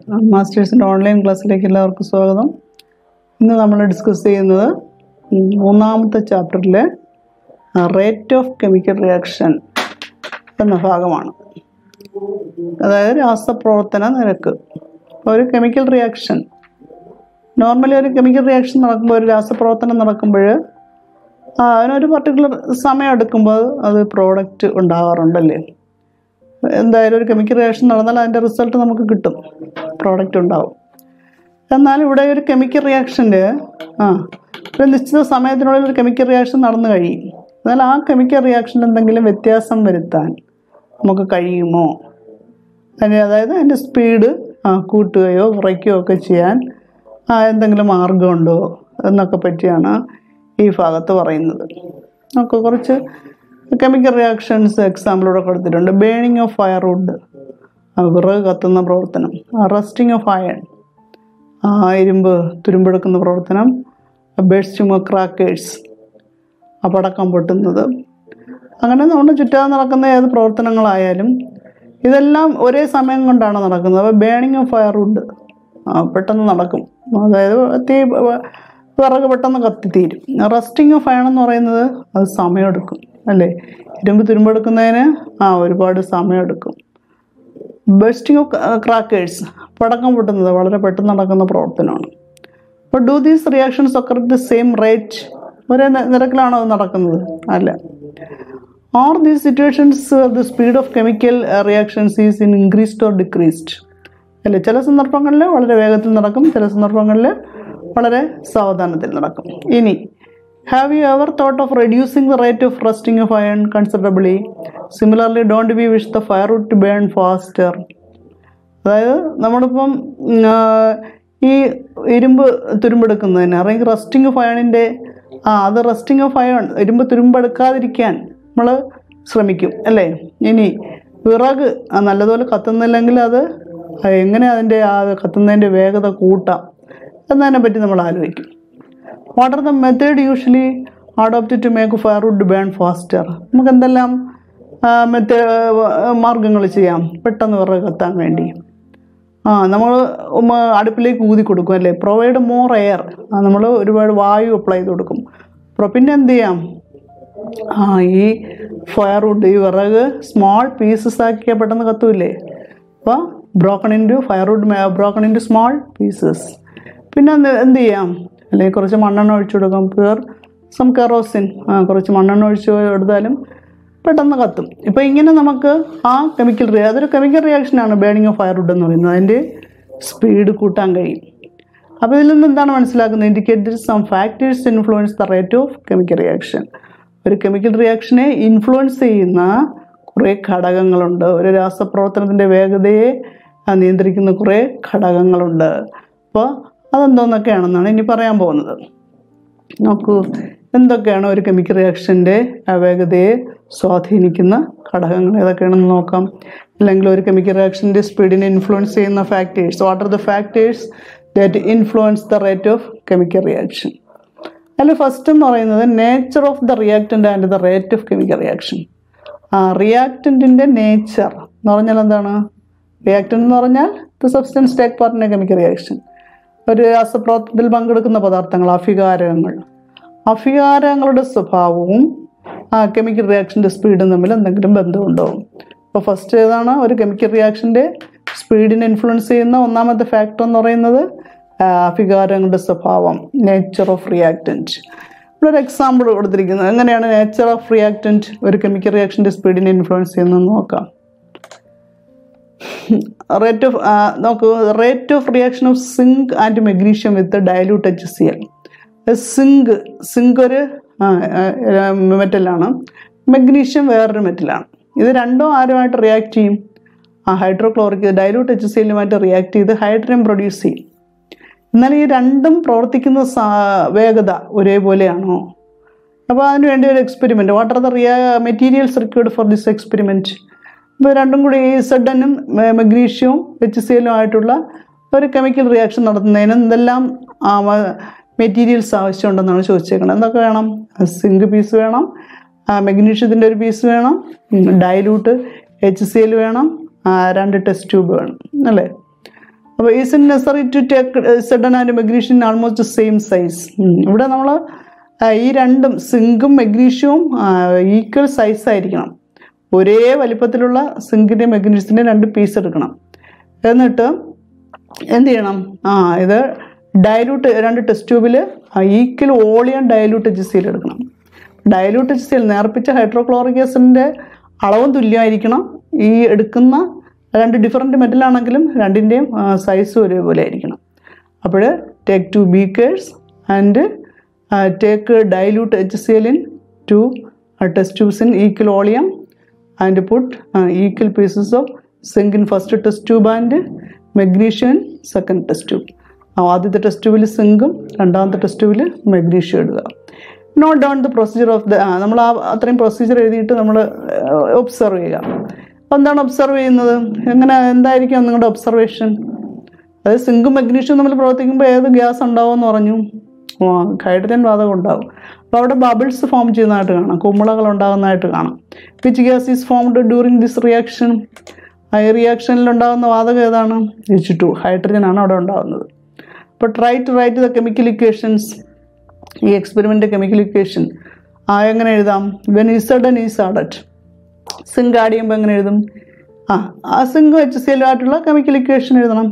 മാസ്റ്റേഴ്സിൻ്റെ online ക്ലാസ്സിലേക്ക് എല്ലാവർക്കും സ്വാഗതം ഇന്ന് നമ്മൾ ഡിസ്കസ് ചെയ്യുന്നത് ഉം, മൂന്നാമത്തെ ചാപ്റ്ററിലെ റേറ്റ് ഓഫ് കെമിക്കൽ റിയാക്ഷൻ എന്ന ഭാഗമാണ് അതായത് രാസപ്രവർത്തന നിരക്ക് ഒരു കെമിക്കൽ റിയാക്ഷൻ നോർമലി ഒരു കെമിക്കൽ റിയാക്ഷൻ നടക്കുമ്പോൾ ഒരു രാസപ്രവർത്തനം നടക്കുമ്പോൾ ആ, അതിനൊരു പർട്ടിക്കുലർ സമയം എടുക്കുമ്പോൾ അത് പ്രോഡക്റ്റ് ഉണ്ടാകാറുണ്ടല്ലേ എന്തായാലും ഒരു കെമിക്കൽ റിയാക്ഷൻ നടന്നാൽ അതിൻ്റെ റിസൾട്ട് നമുക്ക് കിട്ടും പ്രോഡക്റ്റ് ഉണ്ടാവും എന്നാൽ ഇവിടെ ഒരു കെമിക്കൽ റിയാക്ഷൻ്റെ ആ ഒരു നിശ്ചിത സമയത്തിനുള്ളിൽ ഒരു കെമിക്കൽ റിയാക്ഷൻ നടന്നു കഴിയും എന്നാൽ ആ കെമിക്കൽ റിയാക്ഷനിൽ എന്തെങ്കിലും വ്യത്യാസം വരുത്താൻ നമുക്ക് കഴിയുമോ അതിന് അതായത് അതിൻ്റെ സ്പീഡ് ആ കൂട്ടുകയോ കുറയ്ക്കുകയോ ഒക്കെ ചെയ്യാൻ ആ എന്തെങ്കിലും മാർഗമുണ്ടോ എന്നൊക്കെ പറ്റിയാണ് ഈ ഭാഗത്ത് പറയുന്നത് നമുക്ക് കുറച്ച് കെമിക്കൽ റിയാക്ഷൻസ് എക്സാമ്പിളൂടെ കൊടുത്തിട്ടുണ്ട് ബേണിംഗ് ഓഫ് ഫയർവുഡ് വിറക് കത്തുന്ന പ്രവർത്തനം റസ്റ്റിംഗ് ഓഫ് അയൺ ആ ഇരുമ്പ് തുരുമ്പെടുക്കുന്ന പ്രവർത്തനം ബേഴ്സ്റ്റിംഗ് ഓഫ് ക്രാക്കേഴ്സ് ആ പടക്കം പൊട്ടുന്നത് അങ്ങനെ നമ്മുടെ ചുറ്റാതെ നടക്കുന്ന ഏത് പ്രവർത്തനങ്ങളായാലും ഇതെല്ലാം ഒരേ സമയം കൊണ്ടാണ് നടക്കുന്നത് അപ്പോൾ ബേണിംഗ് ഓഫ് ഫയർവുഡ് പെട്ടെന്ന് നടക്കും അതായത് തീ വിറക് പെട്ടെന്ന് കത്തിത്തീരും റസ്റ്റിംഗ് ഓഫ് അയൺ എന്ന് പറയുന്നത് അത് സമയമെടുക്കും അല്ലേ ഇരുമ്പ് തുരുമ്പെടുക്കുന്നതിന് ആ ഒരുപാട് സമയമെടുക്കും ബെസ്റ്റിംഗ് ഓഫ് ക്രാക്കേഴ്സ് പടക്കം പൊട്ടുന്നത് വളരെ പെട്ടെന്ന് നടക്കുന്ന പ്രവർത്തനമാണ് അപ്പോൾ ഡു ദീസ് റിയാക്ഷൻസ് ഒക്കെ ദ സെയിം റേറ്റ് ഒരേ നി- നിരക്കിലാണോ അത് നടക്കുന്നത് അല്ല or these situations the speed of chemical reactions is in increased or decreased അല്ലേ ചില സന്ദർഭങ്ങളിൽ വളരെ വേഗത്തിൽ നടക്കും ചില സന്ദർഭങ്ങളിൽ വളരെ സാവധാനത്തിൽ നടക്കും ഇനി have you ever thought of reducing the rate of rusting of iron considerably similarly don't be wish the firewood to burn faster അതായത് നമ്മളിപ്പം ഉം, ആ, ഈ ഇരുമ്പ് തുരുമ്പെടുക്കുന്നതിന് അല്ലെങ്കിൽ റസ്റ്റിംഗ് ഓഫ് അയണിൻ്റെ ആ അത് റസ്റ്റിംഗ് ഓഫ് അയൺ ഇരുമ്പ് തുരുമ്പെടുക്കാതിരിക്കാൻ നമ്മൾ ശ്രമിക്കും അല്ലേ ഇനി വിറക് ആ, നല്ലതുപോലെ കത്തുന്നില്ലെങ്കിൽ അത് എങ്ങനെ അതിൻ്റെ ആ കത്തുന്നതിൻ്റെ വേഗത കൂട്ടാം എന്നതിനെ പറ്റി നമ്മൾ ആലോചിക്കും what are the method usually adopt to make firewood burn faster നമുക്ക് എന്തെല്ലാം മെത്തേ മാർഗങ്ങൾ ചെയ്യാം പെട്ടെന്ന് വിറക് കത്താൻ വേണ്ടി ആ നമ്മൾ അടുപ്പിലേക്ക് ഊതി കൊടുക്കും അല്ലേ പ്രൊവൈഡ് മോർ എയർ നമ്മൾ ഒരുപാട് വായു അപ്ലൈ ചെയ്ത് കൊടുക്കും അപ്പോൾ പിന്നെ എന്ത് ചെയ്യാം ആ ഈ ഫയർ വുഡ് ഈ വിറക് സ്മോൾ പീസസ് ആക്കിയാൽ പെട്ടെന്ന് കത്തൂല്ലേ അപ്പോൾ broken into firewood broken into small pieces പിന്നെ എന്ത് എന്ത് ചെയ്യാം അല്ലെങ്കിൽ കുറച്ച് മണ്ണെണ്ണ ഒഴിച്ചു കൊടുക്കാം പ്യുവർ സം കെറോസിൻ ആ കുറച്ച് മണ്ണെണ്ണ ഒഴിച്ച് കൊടുത്താലും പെട്ടെന്ന് കത്തും ഇപ്പോൾ ഇങ്ങനെ നമുക്ക് ആ കെമിക്കൽ റിയാ അതൊരു കെമിക്കൽ റിയാക്ഷനാണ് ബേണിംഗ് ഓഫ് ഫയർ വുഡ് എന്ന് പറയുന്നത് അതിൻ്റെ സ്പീഡ് കൂട്ടാൻ കഴിയും അപ്പോൾ ഇതിൽ നിന്ന് എന്താണ് മനസ്സിലാക്കുന്നത് indicate some factors influence the rate of chemical reaction ഒരു കെമിക്കൽ റിയാക്ഷനെ ഇൻഫ്ലുവൻസ് ചെയ്യുന്ന കുറേ ഘടകങ്ങളുണ്ട് ഒരു രാസപ്രവർത്തനത്തിൻ്റെ വേഗതയെ ആ, നിയന്ത്രിക്കുന്ന കുറേ ഘടകങ്ങളുണ്ട് അപ്പോൾ അതെന്തോന്നൊക്കെയാണെന്നാണ് ഇനി പറയാൻ പോകുന്നത് നോക്കൂ എന്തൊക്കെയാണ് ഒരു കെമിക്കൽ റിയാക്ഷൻ്റെ വേഗതയെ സ്വാധീനിക്കുന്ന ഘടകങ്ങൾ ഏതൊക്കെയാണെന്ന് നോക്കാം അല്ലെങ്കിൽ ഒരു കെമിക്കൽ റിയാക്ഷൻ്റെ സ്പീഡിനെ ഇൻഫ്ലുവൻസ് ചെയ്യുന്ന factors what are the factors that influence the rate of chemical reaction അതിൽ ഫസ്റ്റ് എന്ന് പറയുന്നത് nature of the reactant and the rate of chemical reaction ആ റിയാക്റ്റൻറ്റിൻ്റെ നേച്ചർ എന്ന് പറഞ്ഞാൽ എന്താണ് റിയാക്റ്റൻ്റ് എന്ന് പറഞ്ഞാൽ the substance take part in chemical reaction ഒരു രാസപ്രവർത്തനത്തിൽ പങ്കെടുക്കുന്ന പദാർത്ഥങ്ങൾ അഭികാരകങ്ങൾ അഭികാരങ്ങളുടെ സ്വഭാവവും ആ കെമിക്കൽ റിയാക്ഷൻ്റെ സ്പീഡും തമ്മിൽ എന്തെങ്കിലും ബന്ധമുണ്ടോ അപ്പോൾ ഫസ്റ്റ് ഏതാണ് ഒരു കെമിക്കൽ റിയാക്ഷൻ്റെ സ്പീഡിനെ ഇൻഫ്ലുവൻസ് ചെയ്യുന്ന ഒന്നാമത്തെ ഫാക്ടർ എന്ന് പറയുന്നത് ആ, അഭികാരങ്ങളുടെ സ്വഭാവം നേച്ചർ ഓഫ് റിയാക്റ്റൻറ്റ് ഇവിടെ ഒരു എക്സാമ്പിൾ കൊടുത്തിരിക്കുന്നത് എങ്ങനെയാണ് നേച്ചർ ഓഫ് റിയാക്റ്റൻറ്റ് ഒരു കെമിക്കൽ റിയാക്ഷൻ്റെ സ്പീഡിനെ ഇൻഫ്ലുവൻസ് ചെയ്യുന്നതെന്ന് നോക്കാം റേറ്റ് ഓഫ് നോക്കൂ rate of reaction of zinc and magnesium with dilute H C L zinc zinc ഒരു മെറ്റലാണ് മെഗ്നീഷ്യം വേറൊരു മെറ്റലാണ് ഇത് രണ്ടും ആരുമായിട്ട് റിയാക്ട് ചെയ്യും ആ ഹൈഡ്രോക്ലോറിക് ഡയലൂട്ട് എച്ച് സി എല്ലുമായിട്ട് റിയാക്ട് ചെയ്ത് ഹൈഡ്രജൻ പ്രൊഡ്യൂസ് ചെയ്യും എന്നാൽ ഈ രണ്ടും പ്രവർത്തിക്കുന്ന സാ- വേഗത ഒരേപോലെയാണോ അപ്പോൾ അതിന് വേണ്ടി ഒരു എക്സ്പെരിമെൻറ്റ് വാട്ട് ആർ ദ റിയ materials required for this experiment ഇപ്പോൾ രണ്ടും കൂടി ഈ സെഡനും മഗ്നീഷ്യവും എച്ച് സി എല്ലും ആയിട്ടുള്ള ഒരു കെമിക്കൽ റിയാക്ഷൻ നടത്തുന്നതിന് എന്തെല്ലാം മെറ്റീരിയൽസ് ആവശ്യമുണ്ടെന്നാണ് ചോദിച്ചേക്കുന്നത് എന്തൊക്കെ വേണം സിങ്ക് പീസ് വേണം മഗ്നീഷ്യത്തിൻ്റെ ഒരു പീസ് വേണം ഡയലൂട്ട് എച്ച് സി എൽ വേണം ആ, രണ്ട് ടെസ്റ്റ് ട്യൂബ് വേണം അല്ലേ അപ്പോൾ is in necessary to take Z N and magnesium almost same size ഇവിടെ നമ്മൾ ഈ രണ്ടും സിങ്കും മെഗ്നീഷ്യവും ഈക്വൽ സൈസ് ആയിരിക്കണം ഒരേ വലിപ്പത്തിലുള്ള സിങ്കിൻ്റെ മെഗ്നീഷ്യത്തിൻ്റെ രണ്ട് പീസ് എടുക്കണം എന്നിട്ട് എന്ത് ചെയ്യണം ആ ഇത് ഡയലൂട്ട് രണ്ട് ടെസ്റ്റ് ട്യൂബിൽ ഈക്വൽ ഓളിയം ഡയലൂട്ട് എച്ച് സിയിൽ എടുക്കണം ഡയലൂട്ട് എച്ച് സിയിൽ നേർപ്പിച്ച ഹൈഡ്രോക്ലോറിക് ആസിഡിൻ്റെ അളവും തുല്യമായിരിക്കണം ഈ എടുക്കുന്ന രണ്ട് ഡിഫറെൻറ്റ് മെറ്റലാണെങ്കിലും രണ്ടിൻ്റെയും സൈസും ഒരേപോലെ ആയിരിക്കണം അപ്പോൾ take two beakers and take dilute H C L in two test tubes in equal volume and put equal pieces of zinc in first test tube and magnesium in second test tube ആദ്യത്തെ test ട്യൂബിൽ സിങ്കും രണ്ടാമത്തെ test ട്യൂബിൽ magnesium ഇടുക note down the procedure of the നമ്മൾ ആ അത്രയും procedure എഴുതിയിട്ട് നമ്മൾ ഒബ്സർവ് ചെയ്യുക അപ്പോൾ എന്താണ് ഒബ്സർവ് ചെയ്യുന്നത് എങ്ങനെ എന്തായിരിക്കും നിങ്ങളുടെ ഒബ്സർവേഷൻ അതായത് സിങ്കും മെഗ്നീഷ്യവും തമ്മിൽ പ്രവർത്തിക്കുമ്പോൾ ഏത് ഗ്യാസ് ഉണ്ടാവുമെന്ന് പറഞ്ഞു ഹൈഡ്രജൻ വാതകം ഉണ്ടാവും അപ്പോൾ അവിടെ ബബിൾസ് ഫോം ചെയ്യുന്നതായിട്ട് കാണാം കുമ്പളകൾ ഉണ്ടാകുന്നതായിട്ട് കാണാം which gas is formed during this reaction ഈ റിയാക്ഷനിൽ ഉണ്ടാകുന്ന വാതകം ഏതാണ് എച്ച് ടു ഹൈഡ്രജൻ ആണ് അവിടെ ഉണ്ടാകുന്നത് അപ്പോൾ try to write the chemical equations ഈ എക്സ്പെരിമെൻ്റ് കെമിക്കൽ ഇക്വേഷൻ ആ എങ്ങനെ എഴുതാം when Z N is added zinc add ചെയ്യുമ്പോൾ എങ്ങനെ എഴുതും ആ ആ സിങ്ക് എച്ച് സി ആയിട്ടുള്ള കെമിക്കൽ ഇക്വേഷൻ എഴുതണം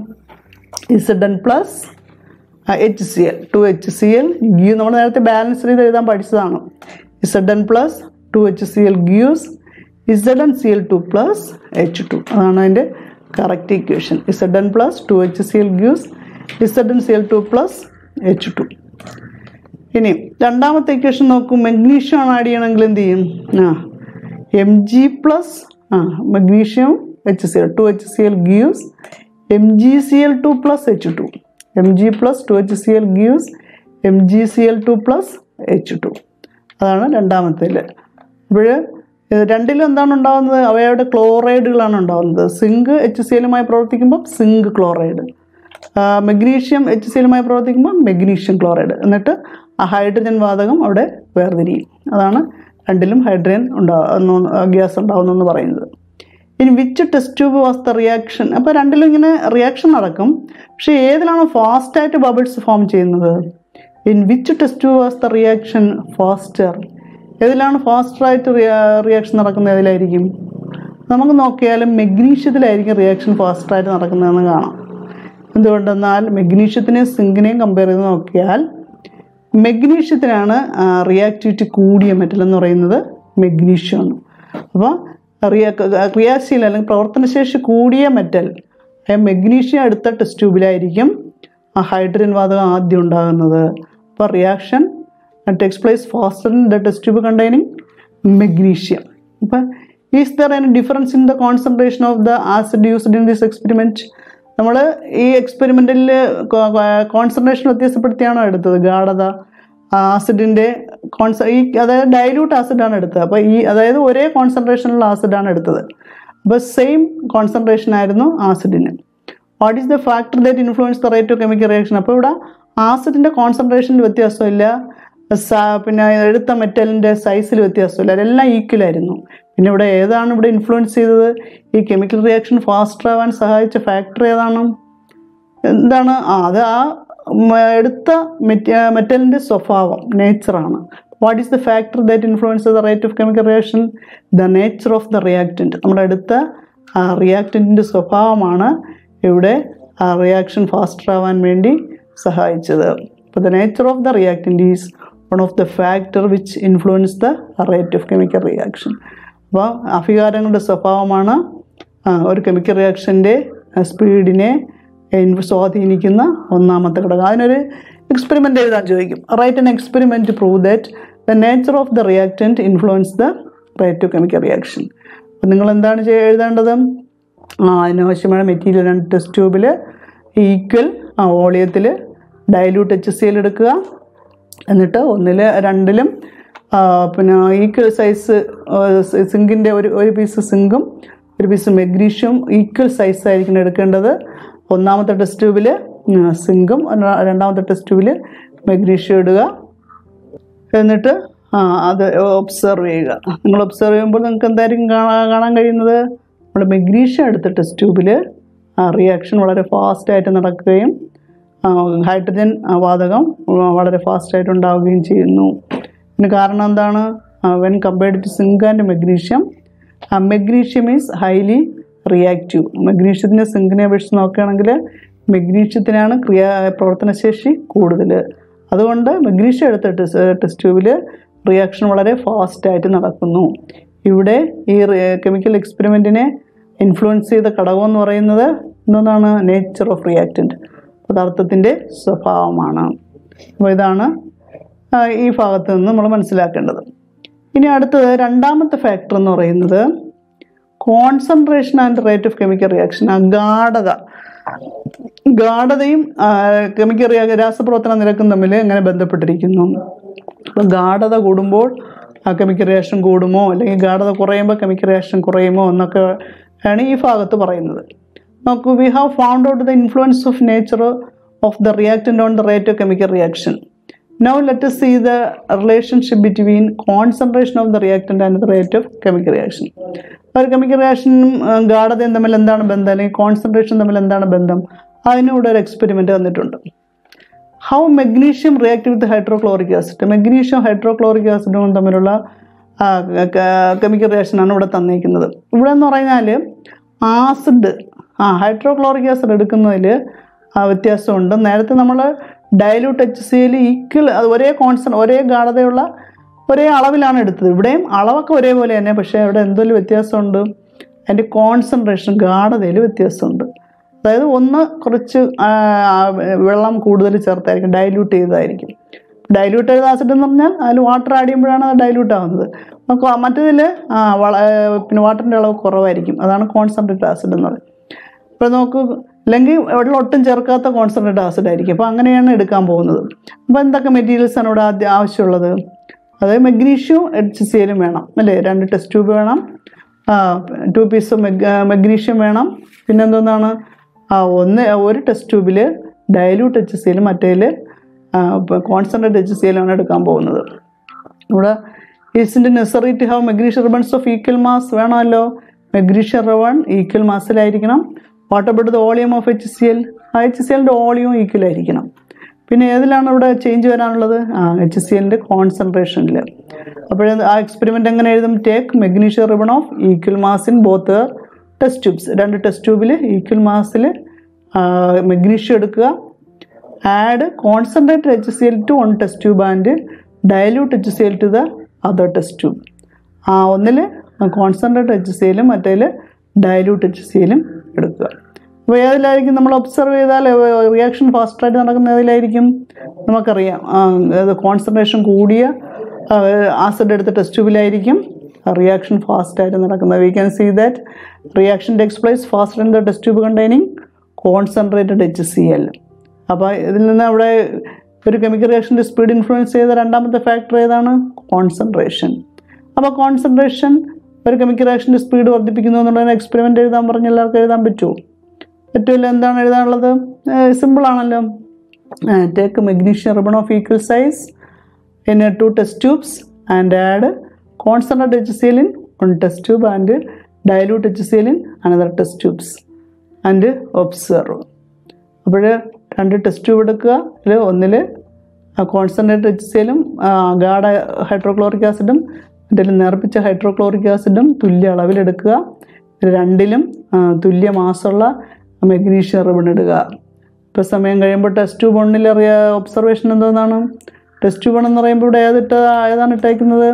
Z N plus H C L two H C L give നമ്മൾ നേരത്തെ ബാലൻസ് ചെയ്ത് എഴുതാൻ പഠിച്ചതാണ് Z N plus two H C L gives Z N C L two plus H two അതാണ് അതിൻ്റെ correct equation ഇസഡൻ plus two H C L gives Z N C L two plus H two ഇനി രണ്ടാമത്തെ equation നോക്കൂ magnesium ആണ് add ചെയ്യണമെങ്കിൽ എന്ത് ചെയ്യും ആ എം ജി പ്ലസ് ആ magnesium H C L two H C L gives M G C L two plus H two M G plus two H C L gives M G C L two plus H two അതാണ് രണ്ടാമത്തേൽ ഇപ്പോൾ രണ്ടിലും എന്താണ് ഉണ്ടാകുന്നത് അവയുടെ ക്ലോറൈഡുകളാണ് ഉണ്ടാകുന്നത് zinc H C എല്ലുമായി പ്രവർത്തിക്കുമ്പോൾ zinc chloride magnesium H C എല്ലുമായി പ്രവർത്തിക്കുമ്പോൾ മെഗ്നീഷ്യം ക്ലോറൈഡ് എന്നിട്ട് ആ ഹൈഡ്രജൻ വാതകം അവിടെ വേർതിരിയും അതാണ് രണ്ടിലും ഹൈഡ്രജൻ ഉണ്ടാകുന്നു ഗ്യാസ് ഉണ്ടാകുന്നു എന്ന് പറയുന്നത് ഇനി which test tube was the reaction അപ്പോൾ രണ്ടിലും ഇങ്ങനെ റിയാക്ഷൻ നടക്കും പക്ഷേ ഏതിലാണ് ഫാസ്റ്റായിട്ട് ബബിൾസ് ഫോം ചെയ്യുന്നത് in which test tube was the reaction faster ഏതിലാണ് ഫാസ്റ്ററായിട്ട് റിയാക്ഷൻ നടക്കുന്നത് ഏതിലായിരിക്കും നമുക്ക് നോക്കിയാലും മെഗ്നീഷ്യത്തിലായിരിക്കും റിയാക്ഷൻ ഫാസ്റ്ററായിട്ട് നടക്കുന്നതെന്ന് കാണാം എന്തുകൊണ്ടെന്നാൽ മെഗ്നീഷ്യത്തിനെയും സിങ്കിനെയും കമ്പയർ ചെയ്ത് നോക്കിയാൽ മെഗ്നീഷ്യത്തിനാണ് റിയാക്ടിവിറ്റി കൂടിയ മെറ്റൽ എന്ന് പറയുന്നത് മെഗ്നീഷ്യമാണ് അപ്പോൾ റിയ ക്രിയാശീല അല്ലെങ്കിൽ പ്രവർത്തനശേഷി കൂടിയ മെറ്റൽ മെഗ്നീഷ്യം അടുത്ത ടെസ്റ്റ് ട്യൂബിലായിരിക്കും ആ ഹൈഡ്രജൻ വാതകം ആദ്യം ഉണ്ടാകുന്നത് അപ്പോൾ reaction takes place faster in the test tube containing magnesium അപ്പം is there any difference in the concentration of the acid used in this experiment നമ്മൾ ഈ എക്സ്പെരിമെൻറ്റിൽ കോൺസെൻട്രേഷൻ വ്യത്യാസപ്പെടുത്തിയാണോ എടുത്തത് ഗാഠത ആസിഡിൻ്റെ കോൺസ ഈ അതായത് ഡൈല്യൂട്ട് ആസിഡാണ് എടുത്തത് അപ്പോൾ ഈ അതായത് ഒരേ കോൺസെൻട്രേഷനുള്ള ആസിഡാണ് എടുത്തത് അപ്പോൾ സെയിം കോൺസെൻട്രേഷൻ ആയിരുന്നു ആസിഡിന് what is the factor that influence the rate of chemical reaction അപ്പോൾ ഇവിടെ ആസിഡിൻ്റെ കോൺസെൻട്രേഷനിൽ വ്യത്യാസമില്ല പിന്നെ എടുത്ത മെറ്റലിൻ്റെ സൈസിൽ വ്യത്യാസമില്ല അതെല്ലാം ഈക്വലായിരുന്നു പിന്നെ ഇവിടെ ഏതാണ് ഇവിടെ ഇൻഫ്ലുവൻസ് ചെയ്തത് ഈ കെമിക്കൽ റിയാക്ഷൻ ഫാസ്റ്റർ ആവാൻ സഹായിച്ച ഫാക്ടർ ഏതാണ് എന്താണ് ആ അത് ആ എടുത്ത മെറ്റലിൻ്റെ സ്വഭാവം നേച്ചറാണ് what is the factor that influence the rate of chemical reaction the nature of the reactant നമ്മളെടുത്ത ആ റിയാക്റ്റൻറ്റിൻ്റെ സ്വഭാവമാണ് ഇവിടെ ആ റിയാക്ഷൻ ഫാസ്റ്റർ ആവാൻ വേണ്ടി സഹായിച്ചത് അപ്പോൾ the nature of the reactant is one of the factor which influence the rate of chemical reaction അപ്പോൾ അഭികാരങ്ങളുടെ സ്വഭാവമാണ് ഒരു കെമിക്കൽ റിയാക്ഷൻ്റെ സ്പീഡിനെ സ്വാധീനിക്കുന്ന ഒന്നാമത്തെ ഘടകം അതിനൊരു എക്സ്പെരിമെൻ്റ് എഴുതാൻ ചോദിക്കും write an experiment prove that the nature of the reactant influence the rate of chemical reaction അപ്പം നിങ്ങൾ എന്താണ് ചെയ്യ എഴുതേണ്ടത് ആ അതിനാവശ്യമായ മെറ്റീരിയൽ രണ്ട് ടെസ്റ്റ് ട്യൂബിൽ ഈക്വൽ ആ വോളിയത്തിൽ ഡയലൂട്ട് എച്ച് സി എൽ എടുക്കുക എന്നിട്ട് ഒന്നിൽ രണ്ടിലും പിന്നെ ഈക്വൽ സൈസ് സിങ്കിൻ്റെ ഒരു ഒരു പീസ് സിങ്കും ഒരു പീസ് മെഗ്നീഷ്യം ഈക്വൽ സൈസ് ആയിരിക്കണം എടുക്കേണ്ടത് ഒന്നാമത്തെ ടെസ്റ്റ് ട്യൂബിൽ സിങ്കും രണ്ടാമത്തെ ടെസ്റ്റ് ട്യൂബിൽ മെഗ്നീഷ്യം ഇടുക എന്നിട്ട് ആ അത് ഒബ്സർവ് ചെയ്യുക നിങ്ങൾ ഒബ്സർവ് ചെയ്യുമ്പോൾ നിങ്ങൾക്ക് എന്തായിരിക്കും കാണാൻ കാണാൻ കഴിയുന്നത് നമ്മൾ മെഗ്നീഷ്യം എടുത്ത ടെസ്റ്റ് ട്യൂബിൽ റിയാക്ഷൻ വളരെ ഫാസ്റ്റായിട്ട് നടക്കുകയും ആ, ഹൈഡ്രജൻ ആ, വാതകം ആ, വളരെ ഫാസ്റ്റായിട്ട് ഉണ്ടാവുകയും ചെയ്യുന്നു ഇതിന് കാരണം എന്താണ് when compared to zinc and magnesium magnesium is highly reactive മെഗ്നീഷ്യത്തിൻ്റെ സിങ്കിനെ അപേക്ഷിച്ച് നോക്കുകയാണെങ്കിൽ മെഗ്നീഷ്യത്തിനാണ് ക്രിയാ പ്രവർത്തനശേഷി കൂടുതൽ അതുകൊണ്ട് മെഗ്നീഷ്യം എടുത്ത ടെസ്റ്റ് ടെസ്റ്റ് ട്യൂബിൽ റിയാക്ഷൻ വളരെ ഫാസ്റ്റായിട്ട് നടക്കുന്നു ഇവിടെ ഈ കെമിക്കൽ എക്സ്പെരിമെൻറ്റിനെ ഇൻഫ്ലുവൻസ് ചെയ്ത ഘടകം എന്ന് പറയുന്നത് എന്താണ് നേച്ചർ ഓഫ് റിയാക്റ്റൻറ്റ് പദാർത്ഥത്തിൻ്റെ സ്വഭാവമാണ് അപ്പോൾ ഇതാണ് ആ, ഈ ഭാഗത്ത് നിന്ന് നമ്മൾ മനസ്സിലാക്കേണ്ടത് ഇനി അടുത്തത് രണ്ടാമത്തെ ഫാക്ടർ എന്ന് പറയുന്നത് concentration and rate of chemical reaction ആ ഗാഠത ഗാഠതയും കെമിക്കൽ റിയാ രാസപ്രവർത്തന നിരക്കും തമ്മിൽ എങ്ങനെ ബന്ധപ്പെട്ടിരിക്കുന്നു അപ്പോൾ ഗാഠത കൂടുമ്പോൾ ആ കെമിക്കൽ റിയാക്ഷൻ കൂടുമോ അല്ലെങ്കിൽ ഗാഠത കുറയുമ്പോൾ കെമിക്കൽ റിയാക്ഷൻ കുറയുമോ എന്നൊക്കെ ആണ് ഈ ഭാഗത്ത് പറയുന്നത് നോക്കൂ we have found out the influence of nature of the reactant on the rate of chemical reaction Now let us see the relationship between concentration of the reactant and the rate of chemical reaction. ഒരു chemical റിയാക്ഷനും ഗാഠതയും തമ്മിൽ എന്താണ് ബന്ധം അല്ലെങ്കിൽ concentration തമ്മിൽ എന്താണ് ബന്ധം അതിനൂടെ ഒരു എക്സ്പെരിമെൻ്റ് വന്നിട്ടുണ്ട് how magnesium react with hydrochloric acid magnesium hydrochloric ആസിഡും തമ്മിലുള്ള കെമിക്കൽ റിയാക്ഷനാണ് ഇവിടെ തന്നിരിക്കുന്നത് ഇവിടെ എന്ന് പറഞ്ഞാൽ ആസിഡ് ആ ഹൈഡ്രോക്ലോറിക് ആസിഡ് എടുക്കുന്നതിൽ വ്യത്യാസമുണ്ട് നേരത്തെ നമ്മൾ ഡയലൂട്ട് എച്ച് സിയിൽ ഈക്വൽ അത് ഒരേ കോൺസൺ ഒരേ ഗാഠതയുള്ള ഒരേ അളവിലാണ് എടുത്തത് ഇവിടെയും അളവൊക്കെ ഒരേപോലെ തന്നെ പക്ഷേ അവിടെ എന്തെങ്കിലും വ്യത്യാസമുണ്ട് അതിൻ്റെ കോൺസെൻട്രേഷൻ ഗാഠതയിൽ വ്യത്യാസമുണ്ട് അതായത് ഒന്ന് കുറച്ച് ആ, വെള്ളം കൂടുതൽ ചേർത്തായിരിക്കും ഡൈല്യൂട്ട് ചെയ്തതായിരിക്കും ഡൈല്യൂട്ട് ചെയ്ത ആസിഡ് എന്ന് പറഞ്ഞാൽ അതിൽ വാട്ടർ ആഡ് ചെയ്യുമ്പോഴാണ് അത് ഡൈല്യൂട്ട് ആവുന്നത് അപ്പോൾ മറ്റേതിൽ പിന്നെ വാട്ടറിൻ്റെ അളവ് കുറവായിരിക്കും അതാണ് കോൺസെൻട്രേറ്റഡ് ആസിഡ് എന്ന് പറയുന്നത് അപ്പോൾ നോക്കൂ അല്ലെങ്കിൽ വെള്ളം ഒട്ടും ചേർക്കാത്ത കോൺസെൻട്രേറ്റ് ആസിഡ് ആയിരിക്കും അപ്പോൾ അങ്ങനെയാണ് എടുക്കാൻ പോകുന്നത് അപ്പോൾ എന്തൊക്കെ മെറ്റീരിയൽസ് ആണ് ഇവിടെ ആദ്യം ആവശ്യമുള്ളത് അതായത് മെഗ്നീഷ്യവും എച്ച് സി എല്ലും വേണം അല്ലേ രണ്ട് ടെസ്റ്റ് ട്യൂബ് വേണം ടു പീസ് മെഗ്നീഷ്യം വേണം പിന്നെ എന്തോന്നാണ് ആ ഒന്ന് ഒരു ടെസ്റ്റ് ട്യൂബിൽ ഡയലൂട്ട് എച്ച് സി എല്ലും മറ്റേതിൽ കോൺസെൻട്രേറ്റ് എച്ച് സി എല്ലാണ് എടുക്കാൻ പോകുന്നത് ഇവിടെ ഈസിൻ്റെ necessary to have magnesia ribbons of equal mass വേണമല്ലോ മെഗ്നീഷ്യ റിബൺ ഈക്വൽ മാസിലായിരിക്കണം what about the volume of H C L ആ എച്ച് സി എല്ലിൻ്റെ വോളിയം ഈക്വൽ ആയിരിക്കണം പിന്നെ ഏതിലാണ് ഇവിടെ ചേഞ്ച് വരാനുള്ളത് ആ എച്ച് സി എല്ലിൻ്റെ കോൺസെൻട്രേഷനിൽ അപ്പോൾ ആ എക്സ്പെരിമെൻ്റ് എങ്ങനെ എഴുതും take magnesia ribbon of equal mass in both test tubes രണ്ട് ടെസ്റ്റ് ട്യൂബിൽ ഈക്വൽ മാസിൽ മെഗ്നീഷ്യം എടുക്കുക add concentrated H C L to one test tube and dilute H C L to the other test tube ആ ഒന്നിൽ concentrate H C എല്ലും മറ്റേതിൽ dilute H C എല്ലും എടുക്കുക അപ്പോൾ ഏതിലായിരിക്കും നമ്മൾ ഒബ്സർവ് ചെയ്താൽ റിയാക്ഷൻ ഫാസ്റ്റായിട്ട് നടക്കുന്ന ഏതിലായിരിക്കും നമുക്കറിയാം കോൺസെൻട്രേഷൻ കൂടിയ ആസിഡ് എടുത്ത ടെസ്റ്റ് ട്യൂബിലായിരിക്കും റിയാക്ഷൻ ഫാസ്റ്റായിട്ട് നടക്കുന്നത് we can see that reaction takes place faster in the test tube containing concentrated H C L അപ്പോൾ ഇതിൽ നിന്ന് അവിടെ ഒരു കെമിക്കൽ റിയാക്ഷൻ്റെ സ്പീഡ് ഇൻഫ്ലുവൻസ് ചെയ്ത രണ്ടാമത്തെ ഫാക്ടർ ഏതാണ് കോൺസെൻട്രേഷൻ അപ്പോൾ കോൺസെൻട്രേഷൻ ഒരു കെമിക്കൽ റിയാക്ഷൻ്റെ സ്പീഡ് വർദ്ധിപ്പിക്കുന്നു എന്നുള്ളതിന് എക്സ്പെരിമെൻ്റ് എഴുതാൻ പറഞ്ഞ എല്ലാവർക്കും എഴുതാൻ പറ്റുമോ പറ്റില്ല എന്താണ് എഴുതാനുള്ളത് സിമ്പിൾ ആണല്ലോ take magnesium ribbon of equal size in two test tubes and add concentrate H C L in one test tube and dilute H C L in another test tubes and observe അപ്പോൾ രണ്ട് test tube എടുക്കുക അതിൽ ഒന്നിൽ concentrate H C എല്ലും ഗാഢ hydrochloric ആസിഡും ഇതിൽ നേർപ്പിച്ച hydrochloric ആസിഡും തുല്യ അളവിലെടുക്കുക ഇത് രണ്ടിലും ആ, തുല്യ മാസമുള്ള മെഗ്നീഷ്യം റിബൺ ഇടുക ഇപ്പോൾ സമയം കഴിയുമ്പോൾ ടെസ്റ്റ് ട്യൂബ് ഒന്നിൽ അറിയ ഒബ്സർവേഷൻ എന്തോന്നാണ് ടെസ്റ്റ് ട്യൂബ് എന്ന് പറയുമ്പോൾ ഇവിടെ ഏതിട്ട് ഏതാണ് ഇട്ടേക്കുന്നത്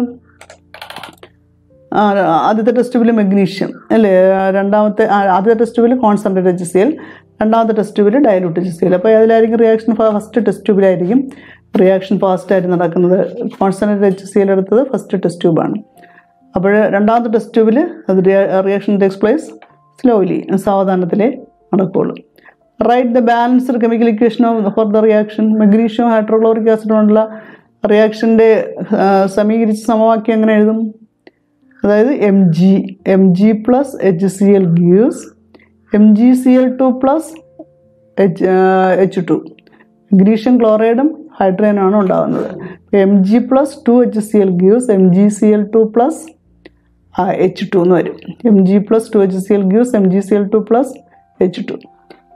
ആ, ആദ്യത്തെ ടെസ്റ്റ് ട്യൂബിൽ മെഗ്നീഷ്യം അല്ലേ ആ, രണ്ടാമത്തെ ആ, ആദ്യത്തെ ടെസ്റ്റ് ട്യൂബിൽ കോൺസെൻട്രേറ്റ് എച്ച് സി എൽ രണ്ടാമത്തെ ടെസ്റ്റ് ട്യൂബിൽ ഡയലൂട്ട് എച്ച് സി എൽ അപ്പോൾ അതിലായിരിക്കും റിയാക്ഷൻ ഫസ്റ്റ് ടെസ്റ്റ് ട്യൂബിലായിരിക്കും റിയാക്ഷൻ ഫാസ്റ്റായിട്ട് നടക്കുന്നത് കോൺസെൻട്രേറ്റ് എച്ച് സി എൽ എടുത്തത് ഫസ്റ്റ് ടെസ്റ്റ് ട്യൂബാണ് അപ്പോൾ രണ്ടാമത്തെ ടെസ്റ്റ് ട്യൂബിൽ അത് റിയാക്ഷൻ ടേക്സ് പ്ലേസ് സ്ലോലി സാവധാനത്തിലേ നടക്കുകയുള്ളൂ write the balanced chemical equation of for the reaction magnesium hydrochloric acid കൊണ്ടുള്ള റിയാക്ഷൻ്റെ സമീകരിച്ച സമവാക്യം എങ്ങനെ എഴുതും അതായത് M G M G plus H C L gives M G C L two plus H H two ഗ്രീഷ്യൻ ക്ലോറൈഡും ഹൈഡ്രജനാണ് ഉണ്ടാകുന്നത് M G plus two H C L gives M G C L two plus H two എന്ന് വരും M G plus two H C L gives M G C L two plus H two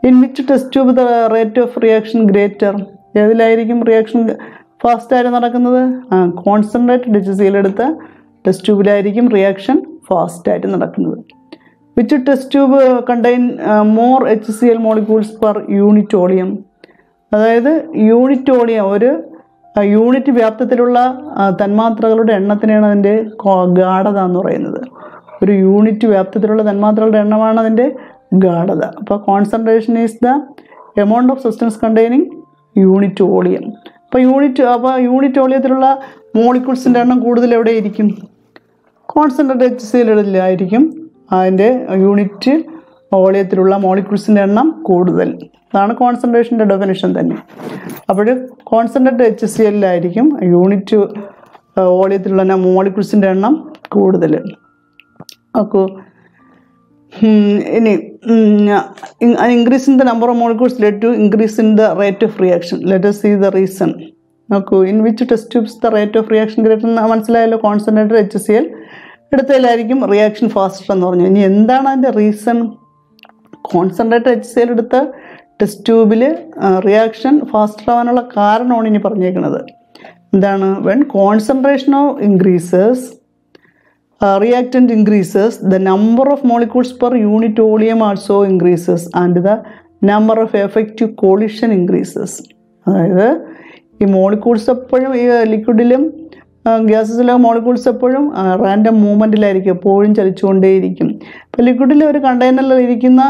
in which test tube the rate of reaction greater ഏതിലായിരിക്കും reaction ഫാസ്റ്റായിട്ട് നടക്കുന്നത് ആ concentrated H C L എടുത്ത test ട്യൂബിലായിരിക്കും reaction ഫാസ്റ്റായിട്ട് നടക്കുന്നത് which test tube contain more H C L molecules per unit volume അതായത് unit volume ഒരു ആ, യൂണിറ്റ് വ്യാപ്തത്തിലുള്ള ആ, തന്മാത്രകളുടെ എണ്ണത്തിനാണ് അതിൻ്റെ കോ- ഗാഢത എന്ന് പറയുന്നത് ഒരു യൂണിറ്റ് വ്യാപ്തത്തിലുള്ള തന്മാത്രകളുടെ എണ്ണമാണ് അതിൻ്റെ ഗാഢത അപ്പോൾ concentration is the amount of substance containing unit volume അപ്പോൾ യൂണിറ്റ് അപ്പോൾ യൂണിറ്റ് വോളിയത്തിലുള്ള മോളിക്യൂൾസിൻ്റെ എണ്ണം കൂടുതൽ എവിടെയിരിക്കും കോൺസെൻട്രേറ്റ് എച്ച് സിയിലായിരിക്കും അതിൻ്റെ യൂണിറ്റ് വോളിയത്തിലുള്ള മോളിക്യൂൾസിൻ്റെ എണ്ണം കൂടുതൽ അതാണ് കോൺസെൻട്രേഷൻ്റെ ഡെഫിനിഷൻ തന്നെ അപ്പോൾ കോൺസെൻട്രേറ്റ് എച്ച് സി എല്ലായിരിക്കും യൂണിറ്റ് വോളിയത്തിലുള്ള മോളിക്യൂൾസിൻ്റെ എണ്ണം കൂടുതൽ ഓക്കു ഇനി increase in the number of molecules let to increase in the rate of reaction let see the reason നോക്കൂ in which test tubes the rate of reaction greater മനസ്സിലായല്ലോ concentrated H C L എടുത്തതിലായിരിക്കും reaction faster എന്ന് പറഞ്ഞു ഇനി എന്താണ് അതിൻ്റെ reason concentrated H C L എടുത്ത test ട്യൂബിൽ റിയാക്ഷൻ ഫാസ്റ്റർ ആവാനുള്ള കാരണമാണ് ഇനി പറഞ്ഞേക്കുന്നത് എന്താണ് when concentration of increases reactant increases the number of molecules per unit volume also increases and the number of effective collision increases അതായത് ഈ മോളിക്യൂൾസ് എപ്പോഴും ഈ ലിക്വിഡിലും ഗ്യാസസിലും മോളിക്യൂൾസ് എപ്പോഴും റാൻഡം മൂവ്മെൻറ്റിലായിരിക്കും എപ്പോഴും ചലിച്ചുകൊണ്ടേയിരിക്കും ഇപ്പോൾ ലിക്വിഡിൽ ഒരു കണ്ടെയ്നറിൽ ഇരിക്കുന്ന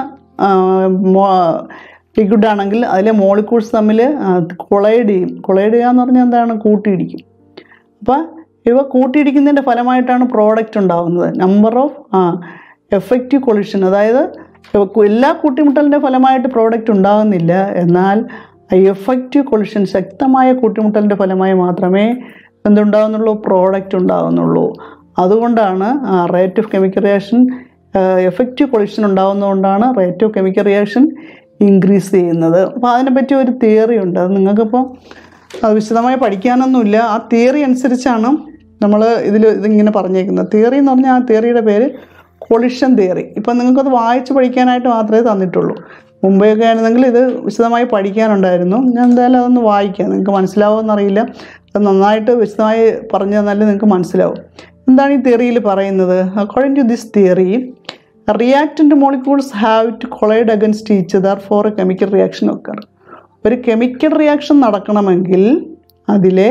ലിക്വിഡ് ആണെങ്കിൽ അതിലെ മോളിക്യൂൾസ് തമ്മിൽ കൊളൈഡ് ചെയ്യും കൊളൈഡ് ചെയ്യുക എന്ന് പറഞ്ഞാൽ എന്താണ് കൂട്ടിയിടിക്കും അപ്പോൾ ഇവ കൂട്ടിയിടിക്കുന്നതിൻ്റെ ഫലമായിട്ടാണ് പ്രോഡക്റ്റ് ഉണ്ടാകുന്നത് നമ്പർ ഓഫ് ആ എഫക്റ്റീവ് കൊളിഷൻ അതായത് എല്ലാ കൂട്ടിമുട്ടലിൻ്റെ ഫലമായിട്ട് പ്രോഡക്റ്റ് ഉണ്ടാകുന്നില്ല എന്നാൽ എഫക്റ്റീവ് കൊളിഷൻ ശക്തമായ കൂട്ടിമുട്ടലിൻ്റെ ഫലമായി മാത്രമേ എന്തുണ്ടാകുന്നുള്ളൂ പ്രോഡക്റ്റ് ഉണ്ടാകുന്നുള്ളൂ അതുകൊണ്ടാണ് rate of chemical reaction effective collision ഉണ്ടാകുന്നതുകൊണ്ടാണ് rate of chemical reaction increase ചെയ്യുന്നത് അപ്പോൾ അതിനെപ്പറ്റി ഒരു തിയറി ഉണ്ട് അത് നിങ്ങൾക്കിപ്പോൾ അത് വിശദമായി പഠിക്കാനൊന്നുമില്ല ആ തിയറി അനുസരിച്ചാണ് നമ്മൾ ഇതിൽ ഇതിങ്ങനെ പറഞ്ഞേക്കുന്നത് തിയറി എന്ന് പറഞ്ഞാൽ ആ തിയറിയുടെ പേര് കൊളിഷൻ തിയറി ഇപ്പം നിങ്ങൾക്കത് വായിച്ച് പഠിക്കാനായിട്ട് മാത്രമേ തന്നിട്ടുള്ളൂ മുമ്പെയൊക്കെ ആയിരുന്നെങ്കിൽ ഇത് വിശദമായി പഠിക്കാനുണ്ടായിരുന്നു ഞാൻ എന്തായാലും അതൊന്ന് വായിക്കാം നിങ്ങൾക്ക് മനസ്സിലാവുമെന്നറിയില്ല അത് നന്നായിട്ട് വിശദമായി പറഞ്ഞു തന്നാലേ നിങ്ങൾക്ക് മനസ്സിലാവും എന്താണ് ഈ തിയറിയിൽ പറയുന്നത് according to this theory reactant molecules have to collide against each other for a chemical reaction ഒക്കെ ഒരു കെമിക്കൽ റിയാക്ഷൻ നടക്കണമെങ്കിൽ അതിലെ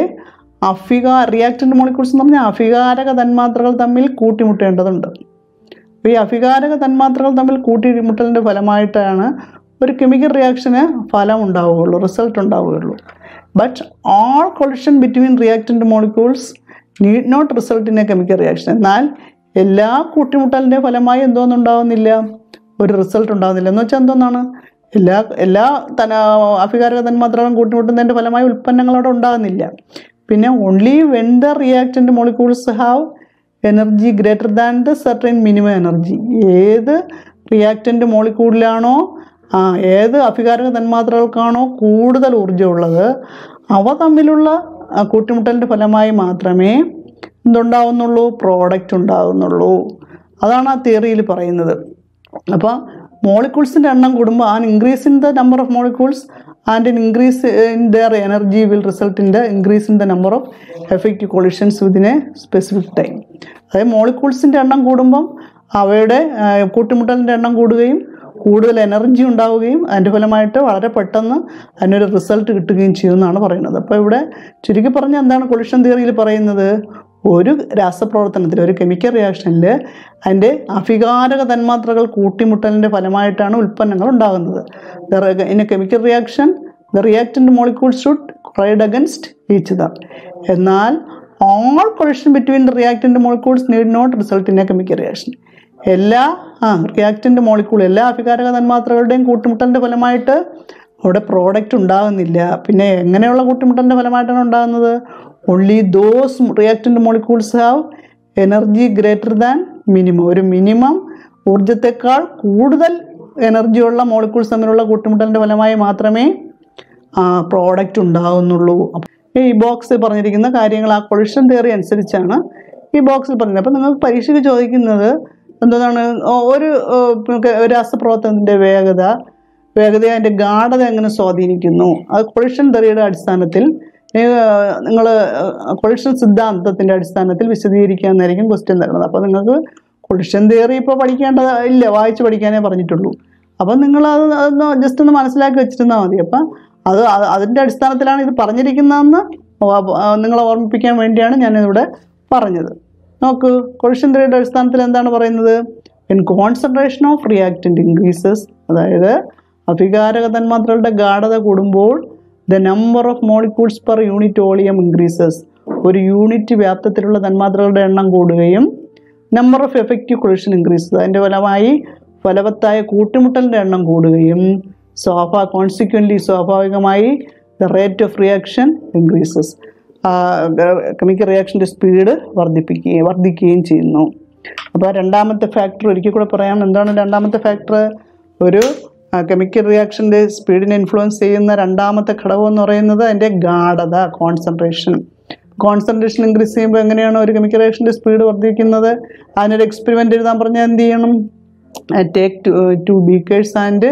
അഫികാ റിയാക്റ്റൻ്റ് മോളിക്യൂൾസ് എന്ന് പറഞ്ഞാൽ അഭികാരക തന്മാത്രകൾ തമ്മിൽ കൂട്ടിമുട്ടേണ്ടതുണ്ട് അപ്പോൾ ഈ അഭികാരക തന്മാത്രകൾ തമ്മിൽ കൂട്ടിമുട്ടലിൻ്റെ ഫലമായിട്ടാണ് ഒരു കെമിക്കൽ റിയാക്ഷന് ഫലം ഉണ്ടാവുകയുള്ളൂ റിസൾട്ട് ഉണ്ടാവുകയുള്ളൂ but all collision between reactant molecules need not result in a chemical reaction എന്നാൽ എല്ലാ കൂട്ടിമുട്ടലിൻ്റെ ഫലമായി എന്തോന്നും ഉണ്ടാവുന്നില്ല ഒരു റിസൾട്ട് ഉണ്ടാകുന്നില്ല എന്ന് വെച്ചാൽ എന്തോന്നാണ് എല്ലാ എല്ലാ തന അഭികാരക തന്മാത്രകളും കൂട്ടിമുട്ടുന്നതിൻ്റെ ഫലമായി ഉൽപ്പന്നങ്ങൾ അവിടെ ഉണ്ടാകുന്നില്ല പിന്നെ only when the reactant molecules have energy greater than the certain minimum energy ഏത് റിയാക്റ്റൻ്റ് മോളിക്യൂളിലാണോ ആ ഏത് അഭികാരക തന്മാത്രകൾക്കാണോ കൂടുതൽ ഊർജ്ജമുള്ളത് അവ തമ്മിലുള്ള ആ, കൂട്ടിമുട്ടലിൻ്റെ ഫലമായി മാത്രമേ എന്തുണ്ടാവുന്നുള്ളൂ പ്രോഡക്റ്റ് ഉണ്ടാകുന്നുള്ളൂ അതാണ് ആ തിയറിയിൽ പറയുന്നത് അപ്പോൾ മോളിക്യൂൾസിൻ്റെ എണ്ണം കൂടുമ്പോൾ an increase in the number of molecules and in increase in their energy will result in the increase in the number of effective collisions within a specific time അതായത് മോളിക്യൂൾസിൻ്റെ എണ്ണം കൂടുമ്പം അവയുടെ ആ, കൂട്ടിമുട്ടലിൻ്റെ എണ്ണം കൂടുകയും കൂടുതൽ എനർജി ഉണ്ടാവുകയും അതിൻ്റെ ഫലമായിട്ട് വളരെ പെട്ടെന്ന് അതിനൊരു റിസൾട്ട് കിട്ടുകയും ചെയ്യുമെന്നാണ് പറയുന്നത് അപ്പോൾ ഇവിടെ ചുരുക്കി പറഞ്ഞാൽ എന്താണ് കൊളിഷൻ തിയറിയിൽ പറയുന്നത് ഒരു രാസപ്രവർത്തനത്തിൽ ഒരു കെമിക്കൽ റിയാക്ഷനിൽ അതിൻ്റെ അഭികാരക തന്മാത്രകൾ കൂട്ടിമുട്ടലിൻ്റെ ഫലമായിട്ടാണ് ഉൽപ്പന്നങ്ങൾ ഉണ്ടാകുന്നത് in a chemical reaction the reactant molecule should ride against each other എന്നാൽ all collision between the reactant molecules need not result in a chemical reaction എല്ലാ ആ റിയാക്റ്റൻ്റ് മോളിക്യൂൾ എല്ലാ അഭികാരക തന്മാത്രകളുടെയും കൂട്ടിമുട്ടലിൻ്റെ ഫലമായിട്ട് അവിടെ പ്രോഡക്റ്റ് ഉണ്ടാകുന്നില്ല പിന്നെ എങ്ങനെയുള്ള കൂട്ടിമുട്ടലിൻ്റെ ഫലമായിട്ടാണ് ഉണ്ടാകുന്നത് only those reactant molecules have energy greater than minimum ഒരു മിനിമം ഊർജത്തെക്കാൾ കൂടുതൽ എനർജിയുള്ള മോളിക്യൂൾസ് തമ്മിലുള്ള കൂട്ടിമുട്ടലിൻ്റെ ഫലമായി മാത്രമേ ആ പ്രോഡക്റ്റ് ഉണ്ടാകുന്നുള്ളൂ അപ്പൊ ഈ ബോക്സിൽ പറഞ്ഞിരിക്കുന്ന കാര്യങ്ങൾ ആ കൊളിഷൻ തിയറി അനുസരിച്ചാണ് ഈ ബോക്സിൽ പറഞ്ഞത് അപ്പം നിങ്ങൾക്ക് പരീക്ഷയ്ക്ക് ചോദിക്കുന്നത് എന്താണ് ഒരു ഏഹ്, ഒരു രാസപ്രവർത്തനത്തിൻ്റെ വേഗത വേഗതയെ അതിൻ്റെ ഗാഠത എങ്ങനെ സ്വാധീനിക്കുന്നു അത് കൊളിഷൻ തെറിയുടെ അടിസ്ഥാനത്തിൽ നിങ്ങൾ കൊളിഷൻ സിദ്ധാന്തത്തിൻ്റെ അടിസ്ഥാനത്തിൽ വിശദീകരിക്കാമെന്നായിരിക്കും ക്വസ്റ്റ്യൻ തരുന്നത് അപ്പോൾ നിങ്ങൾക്ക് കൊളിഷൻ തിയറി ഇപ്പോൾ പഠിക്കേണ്ടത് ഇല്ല വായിച്ച് പഠിക്കാനേ പറഞ്ഞിട്ടുള്ളൂ അപ്പം നിങ്ങൾ അത് അതൊന്ന് ജസ്റ്റ് ഒന്ന് മനസ്സിലാക്കി വെച്ചിരുന്നാൽ മതി അപ്പം അത് അത് അതിൻ്റെ അടിസ്ഥാനത്തിലാണ് ഇത് പറഞ്ഞിരിക്കുന്നതെന്ന് ഓ- ആ, നിങ്ങളെ ഓർമ്മിപ്പിക്കാൻ വേണ്ടിയാണ് ഞാനിവിടെ പറഞ്ഞത് നോക്ക് കൊളിഷൻ തിയറിയുടെ അടിസ്ഥാനത്തിൽ എന്താണ് പറയുന്നത് in concentration of reactant increases അതായത് അഭികാരക തന്മാത്രകളുടെ ഗാഠത കൂടുമ്പോൾ the number of molecules per unit volume increases ഒരു യൂണിറ്റ് വ്യാപ്തത്തിലുള്ള തന്മാത്രകളുടെ എണ്ണം കൂടുകയും number of effective collision increases അതിൻ്റെ ഫലമായി ഫലവത്തായ കൂട്ടിമുട്ടലിൻ്റെ എണ്ണം കൂടുകയും സ്വാഭാ കോൺസിക്വൻ്റ്ലി സ്വാഭാവികമായി the rate of reaction increases chemical റിയാക്ഷൻ്റെ സ്പീഡ് വർദ്ധിപ്പിക്കുകയും വർദ്ധിക്കുകയും ചെയ്യുന്നു അപ്പോൾ രണ്ടാമത്തെ ഫാക്ടർ ഒരിക്കൽ കൂടെ പറയാം എന്താണ് രണ്ടാമത്തെ ഫാക്ടർ ഒരു കെമിക്കൽ റിയാക്ഷൻ്റെ സ്പീഡിനെ ഇൻഫ്ലുവൻസ് ചെയ്യുന്ന രണ്ടാമത്തെ ഘടകം എന്ന് പറയുന്നത് അതിൻ്റെ ഗാഠത കോൺസെൻട്രേഷൻ കോൺസെൻട്രേഷൻ ഇൻക്രീസ് ചെയ്യുമ്പോൾ എങ്ങനെയാണ് ഒരു കെമിക്കൽ റിയാക്ഷൻ്റെ സ്പീഡ് വർദ്ധിക്കുന്നത് അതിനൊരു എക്സ്പെരിമെൻ്റ് എഴുതാൻ പറഞ്ഞാൽ എന്ത് ചെയ്യണം take two two beakers and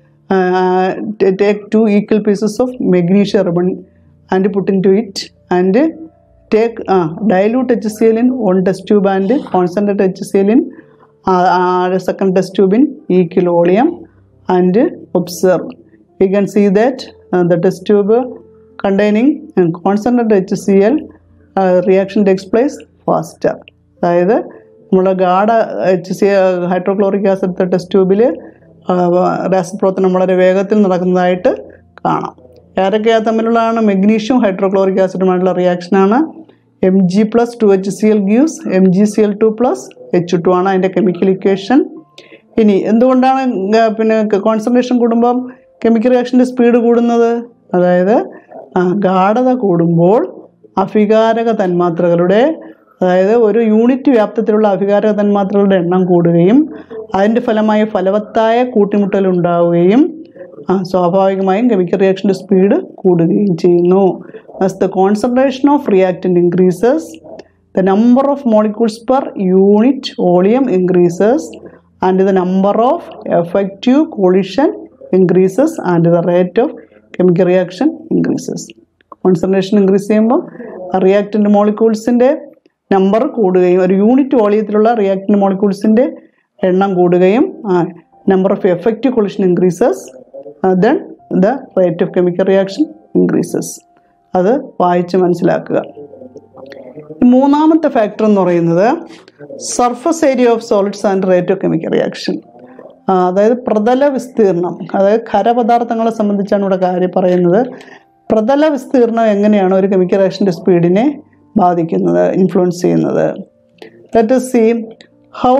take two equal pieces of magnesia ribbon and put into it and take dilute H C L in one test tube and concentrate H C L in second test tube in equal volume and observe. We can see that uh, the test tube containing uh, concentrated HCl uh, reaction takes place faster. അതായത് നമ്മുടെ ഗാഢ H C hydrochloric acid test ട്യൂബിൽ രാസപ്രവർത്തനം വളരെ വേഗത്തിൽ നടക്കുന്നതായിട്ട് കാണാം ഏതൊക്കെയാ തമ്മിലുള്ളതാണ് മെഗ്നീഷ്യം ഹൈഡ്രോക്ലോറിക് ആസിഡുമായിട്ടുള്ള റിയാക്ഷനാണ് M G plus two H C L gives M G C L two plus H two ആണ് അതിൻ്റെ കെമിക്കൽ ഇക്വേഷൻ ഇനി എന്തുകൊണ്ടാണ് ഗ- പിന്നെ കോൺസെൻട്രേഷൻ കൂടുമ്പം കെമിക്കൽ റിയാക്ഷൻ്റെ സ്പീഡ് കൂടുന്നത് അതായത് ആ, ഗാഠത കൂടുമ്പോൾ അഭികാരക തന്മാത്രകളുടെ അതായത് ഒരു യൂണിറ്റ് വ്യാപ്തത്തിലുള്ള അഭികാരക തന്മാത്രകളുടെ എണ്ണം കൂടുകയും അതിൻ്റെ ഫലമായി ഫലവത്തായ കൂട്ടിമുട്ടൽ ഉണ്ടാവുകയും ആ, സ്വാഭാവികമായും കെമിക്കൽ റിയാക്ഷൻ്റെ സ്പീഡ് കൂടുകയും ചെയ്യുന്നു as the concentration of reactant increases the number of molecules per unit volume increases and the number of effective collision increases and the rate of chemical reaction increases concentration increase ചെയ്യുമ്പോൾ reactant മോളിക്യൂൾസിൻ്റെ number കൂടുകയും ഒരു unit വോളിയത്തിലുള്ള reactant മോളിക്യൂൾസിൻ്റെ എണ്ണം കൂടുകയും number of effective collision increases then the rate of chemical reaction increases അത് വായിച്ച് മനസ്സിലാക്കുക ഈ മൂന്നാമത്തെ ഫാക്ടർ എന്ന് പറയുന്നത് surface area of solids and rate of chemical reaction അതായത് പ്രതല വിസ്തീർണം അതായത് ഖരപദാർത്ഥങ്ങളെ സംബന്ധിച്ചാണ് ഇവിടെ കാര്യം പറയുന്നത് പ്രതല വിസ്തീർണം എങ്ങനെയാണ് ഒരു കെമിക്കൽ റിയാക്ഷൻ്റെ സ്പീഡിനെ ബാധിക്കുന്നത് ഇൻഫ്ലുവൻസ് ചെയ്യുന്നത് let see how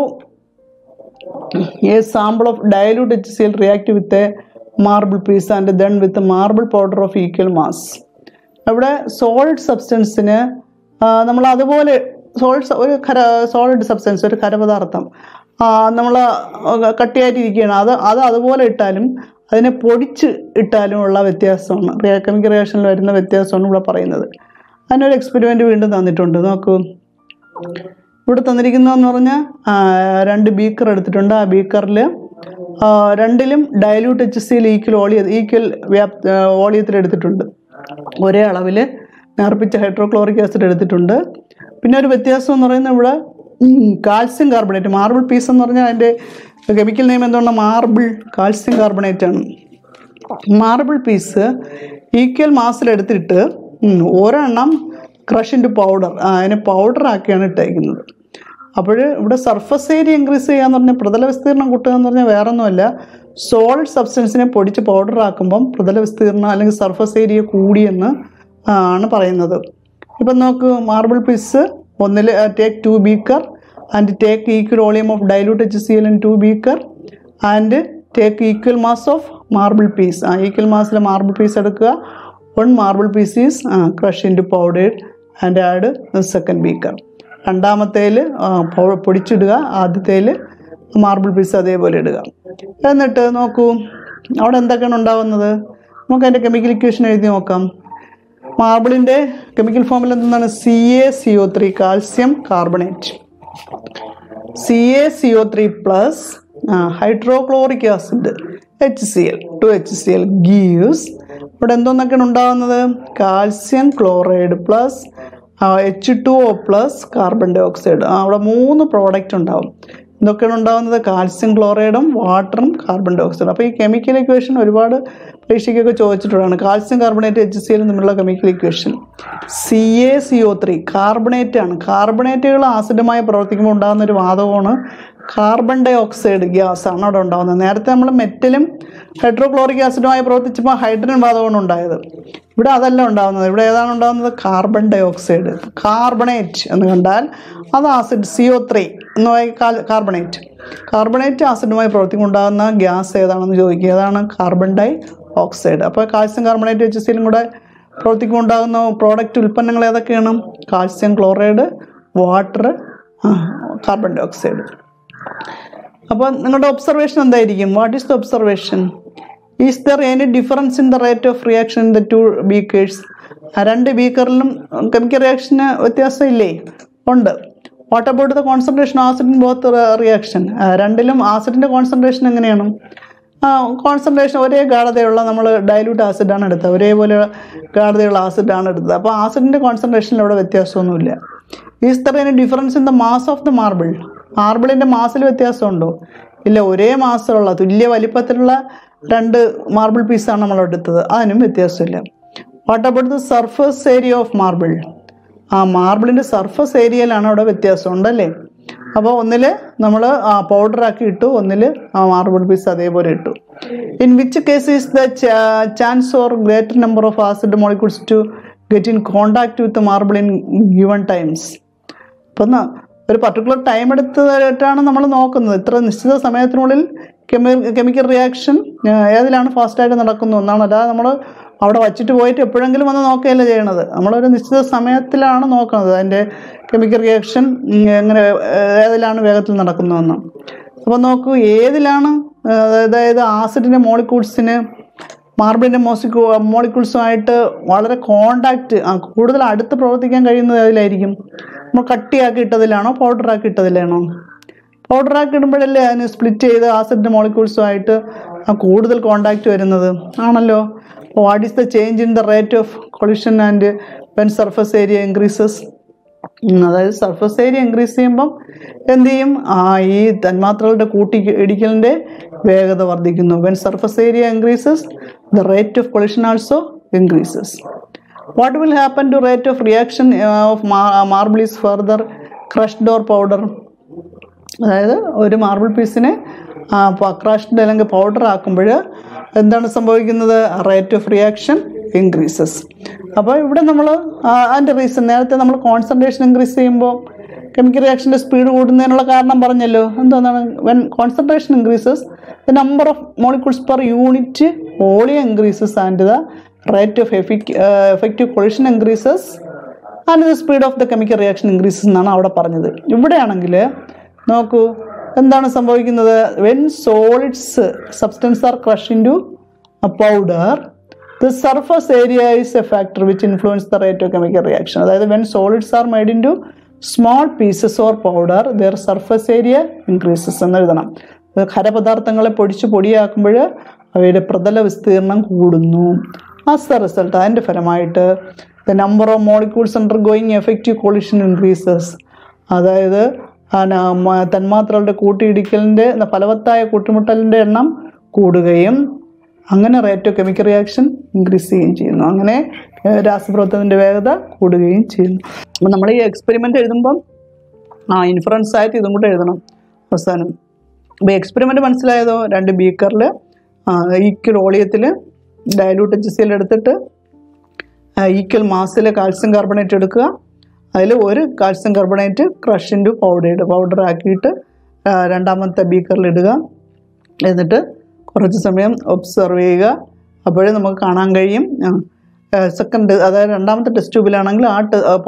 a sample of dilute HCl react with a marble piece and then with a marble powder of equal mass. അവിടെ സോളിഡ് സബ്സ്റ്റൻസിന് നമ്മൾ അതുപോലെ സോളിഡ് ഒരു ഖര സോളിഡ് സബ്സ്റ്റൻസ് ഒരു ഖരപദാർത്ഥം നമ്മൾ കട്ടിയായിട്ടിരിക്കുകയാണ് അത് അത് അതുപോലെ ഇട്ടാലും അതിനെ പൊടിച്ച് ഇട്ടാലും ഉള്ള വ്യത്യാസമാണ് കെമിക്കൽ റിയാക്ഷനിൽ വരുന്ന വ്യത്യാസമാണ് ഇവിടെ പറയുന്നത് അതിനൊരു എക്സ്പെരിമെൻറ്റ് വീണ്ടും തന്നിട്ടുണ്ട് നോക്കൂ ഇവിടെ തന്നിരിക്കുന്നതെന്ന് പറഞ്ഞാൽ ആ, രണ്ട് ബീക്കർ എടുത്തിട്ടുണ്ട് ആ ബീക്കറിൽ രണ്ടിലും ഡയലൂട്ട് എച്ച് സിയിൽ ഈക്വൽ ഓളിയ ഈക്വൽ വ്യാപ് ഓളിയത്തിൽ എടുത്തിട്ടുണ്ട് ഒരേ അളവിൽ നേർപ്പിച്ച ഹൈഡ്രോക്ലോറിക് ആസിഡ് എടുത്തിട്ടുണ്ട് പിന്നെ ഒരു വ്യത്യാസം എന്ന് പറയുന്നത് ഇവിടെ കാൽസ്യം കാർബണേറ്റ് മാർബിൾ പീസ് എന്ന് പറഞ്ഞാൽ അതിൻ്റെ കെമിക്കൽ നെയിം എന്തുകൊണ്ടാണ് മാർബിൾ കാൽസ്യം കാർബണേറ്റ് ആണ് മാർബിൾ പീസ് ഈക്വൽ മാസിലെടുത്തിട്ട് ഉം, ഒരെണ്ണം ക്രഷ് ഇൻറ്റു പൗഡർ അതിനെ പൗഡർ ആക്കിയാണ് ഇട്ടേക്കുന്നത് അപ്പോൾ ഇവിടെ സർഫസ് ഏരിയ ഇൻക്രീസ് ചെയ്യുക എന്ന് പറഞ്ഞാൽ പ്രതല വിസ്തീർണം കൂട്ടുക എന്ന് പറഞ്ഞാൽ വേറെ ഒന്നുമല്ല സോളിഡ് സബ്സ്റ്റൻസിനെ പൊടിച്ച് പൗഡർ ആക്കുമ്പം പ്രതല വിസ്തീർണം അല്ലെങ്കിൽ സർഫസ് ഏരിയ കൂടിയെന്ന് ആണ് പറയുന്നത് ഇപ്പം നോക്ക് മാർബിൾ പീസ് ഒന്നിൽ take two beaker and take equal volume of dilute H C L in two beaker and take equal mass of marble piece ആ ഈക്വൽ മാസിലെ മാർബിൾ പീസ് എടുക്കുക one marble piece is crush into powdered and add second beaker രണ്ടാമത്തേൽ പൊടിച്ചിടുക ആദ്യത്തേൽ marble piece അതേപോലെ ഇടുക എന്നിട്ട് നോക്കൂ അവിടെ എന്തൊക്കെയാണ് ഉണ്ടാവുന്നത് നമുക്ക് അതിൻ്റെ കെമിക്കൽ ഇക്വേഷൻ എഴുതി നോക്കാം മാർബിളിൻ്റെ കെമിക്കൽ ഫോമിൽ എന്താണ് C A C O three calcium carbonate C A C O three plus hydrochloric acid H C L two H C L gives ഇവിടെ എന്തോന്നൊക്കെയാണ് ഉണ്ടാകുന്നത് calcium chloride plus H two O plus carbon dioxide അവിടെ മൂന്ന് product ഉണ്ടാവും ഇതൊക്കെയാണ് ഉണ്ടാകുന്നത് calcium ക്ലോറൈഡും വാട്ടറും carbon dye ഓക്സൈഡും അപ്പോൾ ഈ കെമിക്കൽ ഇക്വേഷൻ ഒരുപാട് പരീക്ഷയ്ക്കൊക്കെ ചോദിച്ചിട്ടുള്ളതാണ് കാൽസ്യം കാർബണേറ്റ് എച്ച് സി എല്ലും തമ്മിലുള്ള chemical equation C A C O three carbonate ആണ് കാർബണേറ്റുകൾ ആസിഡുമായി പ്രവർത്തിക്കുമ്പോൾ ഉണ്ടാകുന്ന ഒരു വാതകമാണ് കാർബൺ ഡൈ ഓക്സൈഡ് ഗ്യാസ് ആണ് അവിടെ ഉണ്ടാകുന്നത് നേരത്തെ നമ്മൾ മെറ്റലും ഹൈഡ്രോക്ലോറിക് ആസിഡുമായി പ്രവർത്തിച്ചപ്പോൾ ഹൈഡ്രജൻ വാതകമാണ് ഉണ്ടായത് ഇവിടെ അതല്ല ഉണ്ടാകുന്നത് ഇവിടെ ഏതാണ് ഉണ്ടാകുന്നത് കാർബൺ ഡൈ ഓക്സൈഡ് കാർബണേറ്റ് എന്ന് കണ്ടാൽ അത് ആസിഡ് സി ഒ ത്രീ എന്ന് പറയും കാർബണേറ്റ് കാർബണേറ്റ് ആസിഡുമായി പ്രവർത്തിക്കുമ്പോൾ ഉണ്ടാകുന്ന ഗ്യാസ് ഏതാണെന്ന് ചോദിക്കുക അതാണ് കാർബൺ ഡൈ ഓക്സൈഡ് അപ്പോൾ കാൽസ്യം കാർബണേറ്റ് എച്ച് സിയിലും കൂടെ പ്രവർത്തിക്കുമ്പോൾ ഉണ്ടാകുന്ന പ്രോഡക്റ്റ് ഉൽപ്പന്നങ്ങൾ ഏതൊക്കെയാണ് calcium chloride water carbon dioxide അപ്പോൾ നിങ്ങളുടെ ഒബ്സർവേഷൻ എന്തായിരിക്കും what is the observation is there any difference in the rate of reaction in the two beakers രണ്ട് ബീക്കറിലും കെമിക്കൽ റിയാക്ഷന് വ്യത്യാസമില്ലേ ഉണ്ട് what about the concentration acid in both reaction രണ്ടിലും ആസിഡിൻ്റെ കോൺസെൻട്രേഷൻ എങ്ങനെയാണ് കോൺസെൻട്രേഷൻ ഒരേ ഗാഠതയുള്ള നമ്മൾ ഡൈല്യൂട്ട് ആസിഡാണ് എടുത്തത് ഒരേപോലെ ഗാഠതയുള്ള ആസിഡാണ് എടുത്തത് അപ്പോൾ ആസിഡിൻ്റെ കോൺസെൻട്രേഷനിൽ അവിടെ വ്യത്യാസമൊന്നുമില്ല is there any difference in the mass of the marble മാർബിളിൻ്റെ മാസിൽ വ്യത്യാസമുണ്ടോ ഇല്ല ഒരേ മാസമുള്ള തുല്യ വലിപ്പത്തിലുള്ള രണ്ട് മാർബിൾ പീസാണ് നമ്മൾ എടുത്തത് അതിനും വ്യത്യാസമില്ല what about the surface area of marble ആ മാർബിളിൻ്റെ സർഫസ് ഏരിയയിലാണ് അവിടെ വ്യത്യാസം ഉണ്ടല്ലേ അപ്പോൾ ഒന്നിൽ നമ്മൾ പൗഡറാക്കി ഇട്ടു ഒന്നിൽ ആ മാർബിൾ പീസ് അതേപോലെ ഇട്ടു in which case is the chance or greater number of acid molecules to get in contact with marble in given times അപ്പം ന- ഒരു പർട്ടിക്കുലർ ടൈം എടുത്തിട്ടാണ് നമ്മൾ നോക്കുന്നത് ഇത്ര നിശ്ചിത സമയത്തിനുള്ളിൽ കെമി കെമിക്കൽ റിയാക്ഷൻ ഏതിലാണ് ഫാസ്റ്റായിട്ട് നടക്കുന്നു എന്നാണ് അല്ലാതെ നമ്മൾ അവിടെ വച്ചിട്ട് പോയിട്ട് എപ്പോഴെങ്കിലും വന്ന് നോക്കുകയല്ല ചെയ്യണത് നമ്മളൊരു നിശ്ചിത സമയത്തിലാണ് നോക്കുന്നത് അതിൻ്റെ കെമിക്കൽ റിയാക്ഷൻ എങ്ങനെ ഏഹ്, ഏതിലാണ് വേഗത്തിൽ നടക്കുന്നതെന്ന് അപ്പോൾ നോക്കൂ ഏതിലാണ് ഏഹ്, അതായത് ആസിഡിൻ്റെ മോളിക്യൂൾസിന് മാർബിളിൻ്റെ മോസിക്കൂ മോളിക്യൂൾസുമായിട്ട് വളരെ കോണ്ടാക്റ്റ് കൂടുതൽ അടുത്ത് പ്രവർത്തിക്കാൻ കഴിയുന്നത് അതിലായിരിക്കും നമ്മൾ കട്ടിയാക്കി ഇട്ടതിലാണോ പൗഡറാക്കി ഇട്ടതിലാണോ പൗഡറാക്കി ഇടുമ്പോഴല്ലേ അതിന് സ്പ്ലിറ്റ് ചെയ്ത് ആസിഡിൻ്റെ മോളിക്യൂൾസുമായിട്ട് ആ കൂടുതൽ കോണ്ടാക്റ്റ് വരുന്നത് ആണല്ലോ what is the change in the rate of collision and when surface area increases അതായത് സർഫസ് ഏരിയ ഇൻക്രീസ് ചെയ്യുമ്പം എന്ത് ചെയ്യും ആ ഈ തന്മാത്രകളുടെ കൂട്ടി ഇടിക്കലിൻ്റെ വേഗത വർദ്ധിക്കുന്നു when surface area increases the rate of collision also increases what will happen to rate of reaction of marble is further crushed or powder അതായത് ഒരു മാർബിൾ പീസിനെ ക്രാഷ്ഡ് അല്ലെങ്കിൽ പൗഡർ ആക്കുമ്പോൾ എന്താണ് സംഭവിക്കുന്നത് റേറ്റ് ഓഫ് റിയാക്ഷൻ ഇൻക്രീസസ് അപ്പോൾ ഇവിടെ നമ്മൾ അതിൻ്റെ റീസൺ നേരത്തെ നമ്മൾ കോൺസെൻട്രേഷൻ ഇൻക്രീസ് ചെയ്യുമ്പോൾ കെമിക്കൽ റിയാക്ഷൻ്റെ സ്പീഡ് കൂടുന്നതിനുള്ള കാരണം പറഞ്ഞല്ലോ എന്താണ് when concentration increases the number of molecules per unit volume increases and the rate of എഫിക് effective collision increases and the speed of the chemical reaction increases എന്നാണ് അവിടെ പറഞ്ഞത് ഇവിടെയാണെങ്കിൽ നോക്കൂ എന്താണ് സംഭവിക്കുന്നത് when solids substance are crush into a powder the surface area is a factor which influence the rate of chemical reaction അതായത് when solids are made into small pieces or powder their surface area increases എന്ന് എഴുതണം അത് ഖരപദാർത്ഥങ്ങളെ പൊടിച്ച് പൊടിയാക്കുമ്പോൾ അവയുടെ പ്രതല വിസ്തീർണം കൂടുന്നു as the result അതിൻ്റെ ഫലമായിട്ട് the number of molecules undergoing effective collision increases അതായത് ആ ന- മ- തന്മാത്രകളുടെ കൂട്ടിയിടിക്കലിൻ്റെ ഫലവത്തായ കൂട്ടിമുട്ടലിൻ്റെ എണ്ണം കൂടുകയും അങ്ങനെ rate of chemical reaction increase ചെയ്യുകയും ചെയ്യുന്നു അങ്ങനെ ഏഹ്, രാസപ്രവർത്തനത്തിൻ്റെ വേഗത കൂടുകയും ചെയ്യുന്നു അപ്പം നമ്മൾ ഈ എക്സ്പെരിമെൻ്റ് എഴുതുമ്പം ആ ഇൻഫറൻസ് ആയിട്ട് ഇതും കൂടെ എഴുതണം അവസാനം അപ്പോൾ എക്സ്പെരിമെൻ്റ് മനസ്സിലായതോ രണ്ട് ബീക്കറിൽ ഈക്വൽ ഓളിയത്തിൽ ഡയലൂട്ട് എച്ച് സി എൽ എടുത്തിട്ട് ഈക്വൽ മാസിൽ കാൽസ്യം കാർബണേറ്റ് എടുക്കുക അതിൽ ഒരു calcium carbonate crush into powder powder ആക്കിയിട്ട് ആ, രണ്ടാമത്തെ ബീക്കറിൽ ഇടുക എന്നിട്ട് കുറച്ച് സമയം ഒബ്സർവ് ചെയ്യുക അപ്പോഴേ നമുക്ക് കാണാൻ കഴിയും സെക്കൻഡ് അതായത് രണ്ടാമത്തെ ടെസ്റ്റ് ട്യൂബിലാണെങ്കിൽ ആ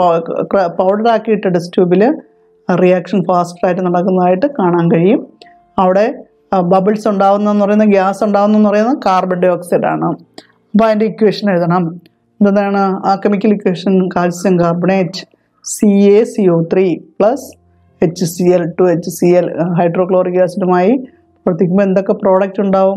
പൗഡർ ആക്കിയിട്ട ടെസ്റ്റ് ട്യൂബിൽ റിയാക്ഷൻ ഫാസ്റ്ററായിട്ട് നടക്കുന്നതായിട്ട് കാണാൻ കഴിയും അവിടെ ബബിൾസ് ഉണ്ടാകുന്നതെന്ന് പറയുന്നത് ഗ്യാസ് ഉണ്ടാകുന്നതെന്ന് പറയുന്നത് കാർബൺ ഡൈ ഓക്സൈഡ് ആണ് അപ്പോൾ അതിൻ്റെ ഇക്വേഷൻ എഴുതണം എന്താണ് ആ chemical equation calcium carbonate C A C O three plus H C L two H C L hydrochloric ആസിഡുമായി പ്രവർത്തിക്കുമ്പോൾ എന്തൊക്കെ പ്രോഡക്റ്റ് ഉണ്ടാവും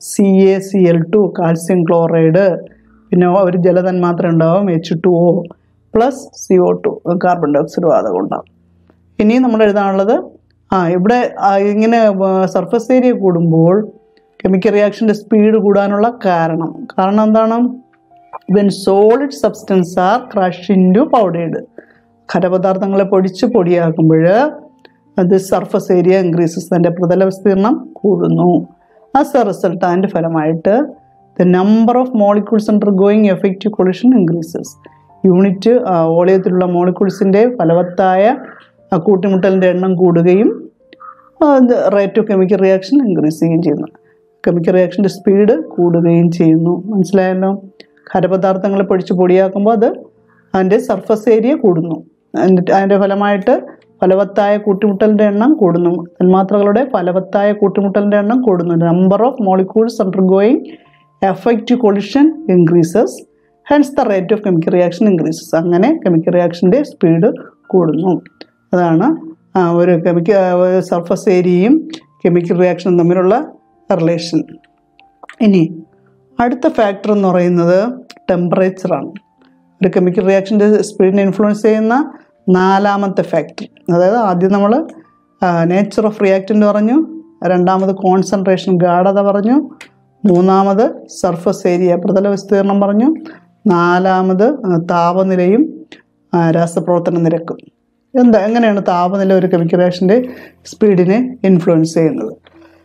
C A C L two calcium chloride പിന്നെ ഒരു ജലതന്മാത്ര ഉണ്ടാവും H two O plus C O two carbon dioxide വാതകം ഉണ്ടാവും ഇനി നമ്മൾ എഴുതാനുള്ളത് ആ ഇവിടെ ആ, ഇങ്ങനെ സർഫസ് ഏരിയ കൂടുമ്പോൾ കെമിക്കൽ റിയാക്ഷൻ്റെ സ്പീഡ് കൂടാനുള്ള കാരണം കാരണം എന്താണ് when solid substance are crush into powdered ഖരപദാർത്ഥങ്ങളെ പൊടിച്ച് പൊടിയാക്കുമ്പോൾ അത് സർഫസ് ഏരിയ ഇൻക്രീസസ് അതിൻ്റെ പ്രതല വിസ്തീർണം കൂടുന്നു ആസ് എ റിസൾട്ട് അതിൻ്റെ ഫലമായിട്ട് the number of molecules undergoing effective collision increases unit ഓളിയത്തിലുള്ള മോളിക്യൂൾസിൻ്റെ ഫലവത്തായ ആ, കൂട്ടിമുട്ടലിൻ്റെ എണ്ണം കൂടുകയും rate of chemical reaction increase ചെയ്യുകയും ചെയ്യുന്നു കെമിക്കൽ റിയാക്ഷൻ്റെ സ്പീഡ് കൂടുകയും ചെയ്യുന്നു മനസ്സിലായല്ലോ ഖരപദാർത്ഥങ്ങളെ പൊടിച്ച് പൊടിയാക്കുമ്പോൾ അത് അതിൻ്റെ സർഫസ് ഏരിയ കൂടുന്നു എന്നിട്ട് അതിൻ്റെ ഫലമായിട്ട് ഫലവത്തായ കൂട്ടിമുട്ടലിൻ്റെ എണ്ണം കൂടുന്നു തന്മാത്രകളുടെ ഫലവത്തായ കൂട്ടിമുട്ടലിൻ്റെ എണ്ണം കൂടുന്നു number of molecules undergoing effective collision increases hence the rate of chemical reaction increases അങ്ങനെ കെമിക്കൽ റിയാക്ഷൻ്റെ സ്പീഡ് കൂടുന്നു അതാണ് ആ, ഒരു കെമിക്കൽ സർഫസ് ഏരിയയും കെമിക്കൽ റിയാക്ഷനും തമ്മിലുള്ള റിലേഷൻ ഇനി അടുത്ത ഫാക്ടർ എന്ന് പറയുന്നത് ടെമ്പറേച്ചറാണ് ഒരു കെമിക്കൽ റിയാക്ഷൻ്റെ സ്പീഡിനെ ഇൻഫ്ലുവൻസ് ചെയ്യുന്ന നാലാമത്തെ ഫാക്ടർ അതായത് ആദ്യം നമ്മൾ നേച്ചർ ഓഫ് റിയാക്റ്റൻ്റ് പറഞ്ഞു രണ്ടാമത് കോൺസെൻട്രേഷൻ ഗാഠത പറഞ്ഞു മൂന്നാമത് സർഫസ് ഏരിയ പ്രതല വിസ്തീർണം പറഞ്ഞു നാലാമത് ആ, താപനിലയും ആ, രാസപ്രവർത്തന നിരക്കും എന്താ എങ്ങനെയാണ് താപനില ഒരു കെമിക്കൽ റിയാക്ഷൻ്റെ സ്പീഡിനെ ഇൻഫ്ലുവൻസ് ചെയ്യുന്നത്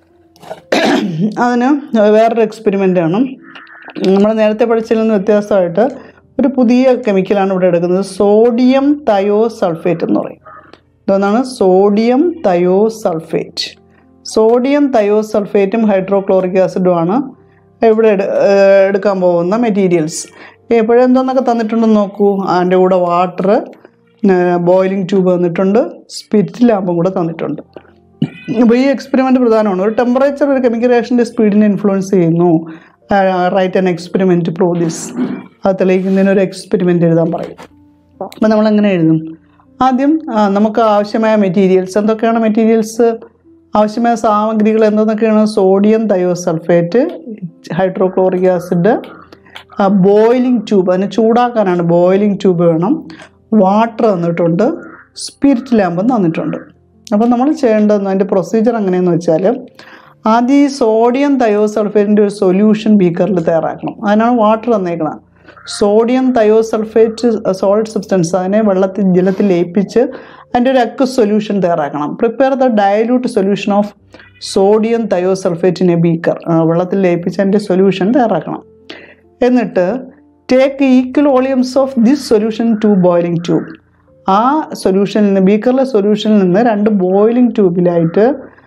അതിന് വേറൊരു എക്സ്പെരിമെൻ്റ് ആണ് നമ്മൾ നേരത്തെ പഠിച്ചതിൽ നിന്ന് വ്യത്യാസമായിട്ട് ഒരു പുതിയ കെമിക്കലാണ് ഇവിടെ എടുക്കുന്നത് സോഡിയം തയോ സൾഫേറ്റ് എന്ന് പറയും ഇതൊന്നാണ് സോഡിയം തയോ സൾഫേറ്റ് സോഡിയം തയോ സൾഫേറ്റും ഹൈഡ്രോക്ലോറിക് ആസിഡുമാണ് ഇവിടെ എടു- ഏഹ് എടുക്കാൻ പോകുന്ന മെറ്റീരിയൽസ് എപ്പോഴെന്തോന്നൊക്കെ തന്നിട്ടുണ്ടെന്ന് നോക്കൂ അതിൻ്റെ കൂടെ വാട്ടർ ബോയിലിംഗ് ട്യൂബ് തന്നിട്ടുണ്ട് സ്പിരിറ്റ് ലാമ്പും കൂടെ തന്നിട്ടുണ്ട് അപ്പോൾ ഈ എക്സ്പെരിമെൻ്റ് പ്രധാനമാണ് ഒരു ടെമ്പറേച്ചർ ഒരു കെമിക്കൽ റിയാക്ഷൻ്റെ സ്പീഡിനെ ഇൻഫ്ലുവൻസ് ചെയ്യുന്നു right an experiment prove this അത് തെളിയിക്കുന്നതിന് ഒരു എക്സ്പെരിമെൻ്റ് എഴുതാൻ പറയും അപ്പം നമ്മൾ എങ്ങനെ എഴുതും ആദ്യം ആ, നമുക്ക് ആവശ്യമായ മെറ്റീരിയൽസ് എന്തൊക്കെയാണ് മെറ്റീരിയൽസ് ആവശ്യമായ സാമഗ്രികൾ എന്തൊക്കെയാണ് sodium thiosulphate hydrochloric acid boiling tube അതിനെ ചൂടാക്കാനാണ് ബോയിലിംഗ് ട്യൂബ് വേണം വാട്ടർ തന്നിട്ടുണ്ട് സ്പിരിറ്റ് ലാമ്പും തന്നിട്ടുണ്ട് അപ്പോൾ നമ്മൾ ചെയ്യേണ്ടതെന്ന് അതിൻ്റെ പ്രൊസീജിയർ എങ്ങനെയെന്ന് വെച്ചാൽ ആദ്യം ഈ സോഡിയം തയോസൾഫേറ്റിൻ്റെ ഒരു സൊല്യൂഷൻ ബീക്കറിൽ തയ്യാറാക്കണം അതിനാണ് വാട്ടർ തന്നേക്കണം സോഡിയം തയോസൾഫേറ്റ് സോളിഡ് സബ്സ്റ്റൻസ് അതിനെ വെള്ളത്തിൽ ജലത്തിൽ ലയിപ്പിച്ച് അതിൻ്റെ ഒരു അക്വസ് സൊല്യൂഷൻ തയ്യാറാക്കണം prepare the dilute solution of sodium thiosulphate in a beaker വെള്ളത്തിൽ ലയിപ്പിച്ച് അതിൻ്റെ സൊല്യൂഷൻ തയ്യാറാക്കണം എന്നിട്ട് take equal volumes of this solution to boiling tube ആ സൊല്യൂഷനിൽ നിന്ന് ബീക്കറിലെ സൊല്യൂഷനിൽ നിന്ന് രണ്ട് ബോയിലിംഗ് ട്യൂബിലായിട്ട്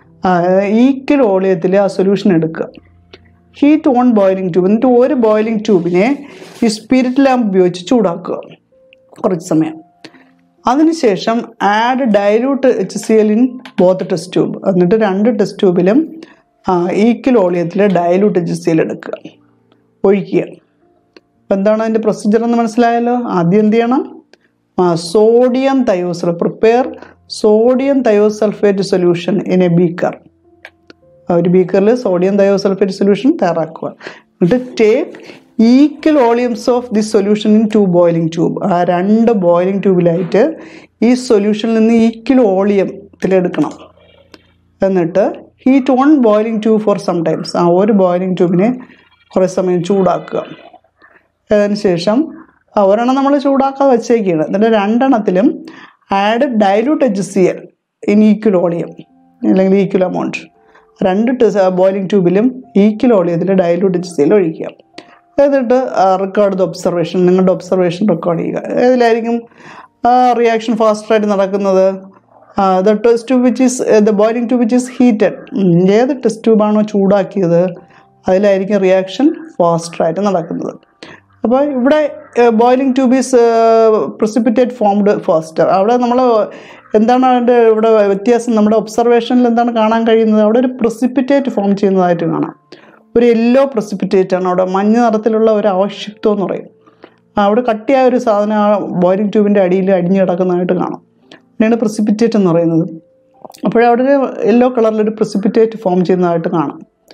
ഈക്വൽ വോളിയത്തിൽ ആ സൊല്യൂഷൻ എടുക്കുക ഹീറ്റ് ഓൺ ബോയിലിംഗ് ട്യൂബ് എന്നിട്ട് ഒരു ബോയിലിംഗ് ട്യൂബിനെ ഈ സ്പിരിറ്റ് ലാമ്പ് ഉപയോഗിച്ച് ചൂടാക്കുക കുറച്ച് സമയം അതിനുശേഷം add dilute H C L in both test tube എന്നിട്ട് രണ്ട് ടെസ്റ്റ് ട്യൂബിലും ഈക്വൽ വോളിയത്തിൽ ഡൈലൂട്ട് എച്ച് സി എൽ എടുക്കുക ഒഴിക്കുക അപ്പം എന്താണ് അതിൻ്റെ പ്രൊസീജിയർ എന്ന് മനസ്സിലായല്ലോ ആദ്യം എന്ത് ചെയ്യണം സോഡിയം തയോസൾ prepare sodium thiosulphate solution in a beaker ഒരു ബീക്കറിൽ സോഡിയം തയോസൾഫേറ്റ് സൊല്യൂഷൻ തയ്യാറാക്കുക എന്നിട്ട് take equal volumes of this solution in two boiling tube ആ രണ്ട് ബോയിലിംഗ് ട്യൂബിലായിട്ട് ഈ സൊല്യൂഷനിൽ നിന്ന് ഈക്വൽ വോളിയത്തിലെടുക്കണം എന്നിട്ട് heat on boiling tube for some times ആ ഒരു ബോയിലിംഗ് ട്യൂബിനെ കുറേ സമയം ചൂടാക്കുക അതിന് ശേഷം ആ ഒരെണ്ണം നമ്മൾ ചൂടാക്കാതെ വെച്ചേക്കാണ് എന്നിട്ട് രണ്ടെണ്ണത്തിലും add dilute H C L in equal volume അല്ലെങ്കിൽ ഈക്വൽ എമൗണ്ട് രണ്ട് ബോയിലിംഗ് ട്യൂബിലും ഈക്വൽ വോളിയത്തിൽ ഡൈലൂട്ട് എച്ച് സി എൽ ഒഴിക്കുക എന്നിട്ട് റെക്കോർഡ് ദ ഒബ്സർവേഷൻ നിങ്ങളുടെ ഒബ്സർവേഷൻ റെക്കോർഡ് ചെയ്യുക ഏതിലായിരിക്കും റിയാക്ഷൻ ഫാസ്റ്റായിട്ട് നടക്കുന്നത് the test tube which is the boiling tube which is heated ഏത് ടെസ്റ്റ് ട്യൂബാണോ ചൂടാക്കിയത് അതിലായിരിക്കും റിയാക്ഷൻ ഫാസ്റ്റായിട്ട് നടക്കുന്നത് അപ്പോൾ ഇവിടെ boiling tube is precipitate formed faster അവിടെ നമ്മൾ എന്താണ് അതിൻ്റെ ഇവിടെ വ്യത്യാസം നമ്മുടെ ഒബ്സർവേഷനിൽ എന്താണ് കാണാൻ കഴിയുന്നത് അവിടെ ഒരു പ്രസിപ്പിറ്റേറ്റ് ഫോം ചെയ്യുന്നതായിട്ട് കാണാം ഒരു യെല്ലോ പ്രസിപ്പിറ്റേറ്റ് ആണ് അവിടെ മഞ്ഞ നിറത്തിലുള്ള ഒരു അവശിപ്തം എന്ന് പറയും ആ, അവിടെ കട്ടിയായ ഒരു സാധനം ആ ബോയിലിംഗ് ട്യൂബിൻ്റെ അടിയിൽ അടിഞ്ഞു കിടക്കുന്നതായിട്ട് കാണാം അതിനാണ് പ്രസിപ്പിറ്റേറ്റ് എന്ന് പറയുന്നത് അപ്പോഴവിടെ ഒരു യെല്ലോ കളറിലൊരു പ്രസിപ്പിറ്റേറ്റ് ഫോം ചെയ്യുന്നതായിട്ട് കാണാം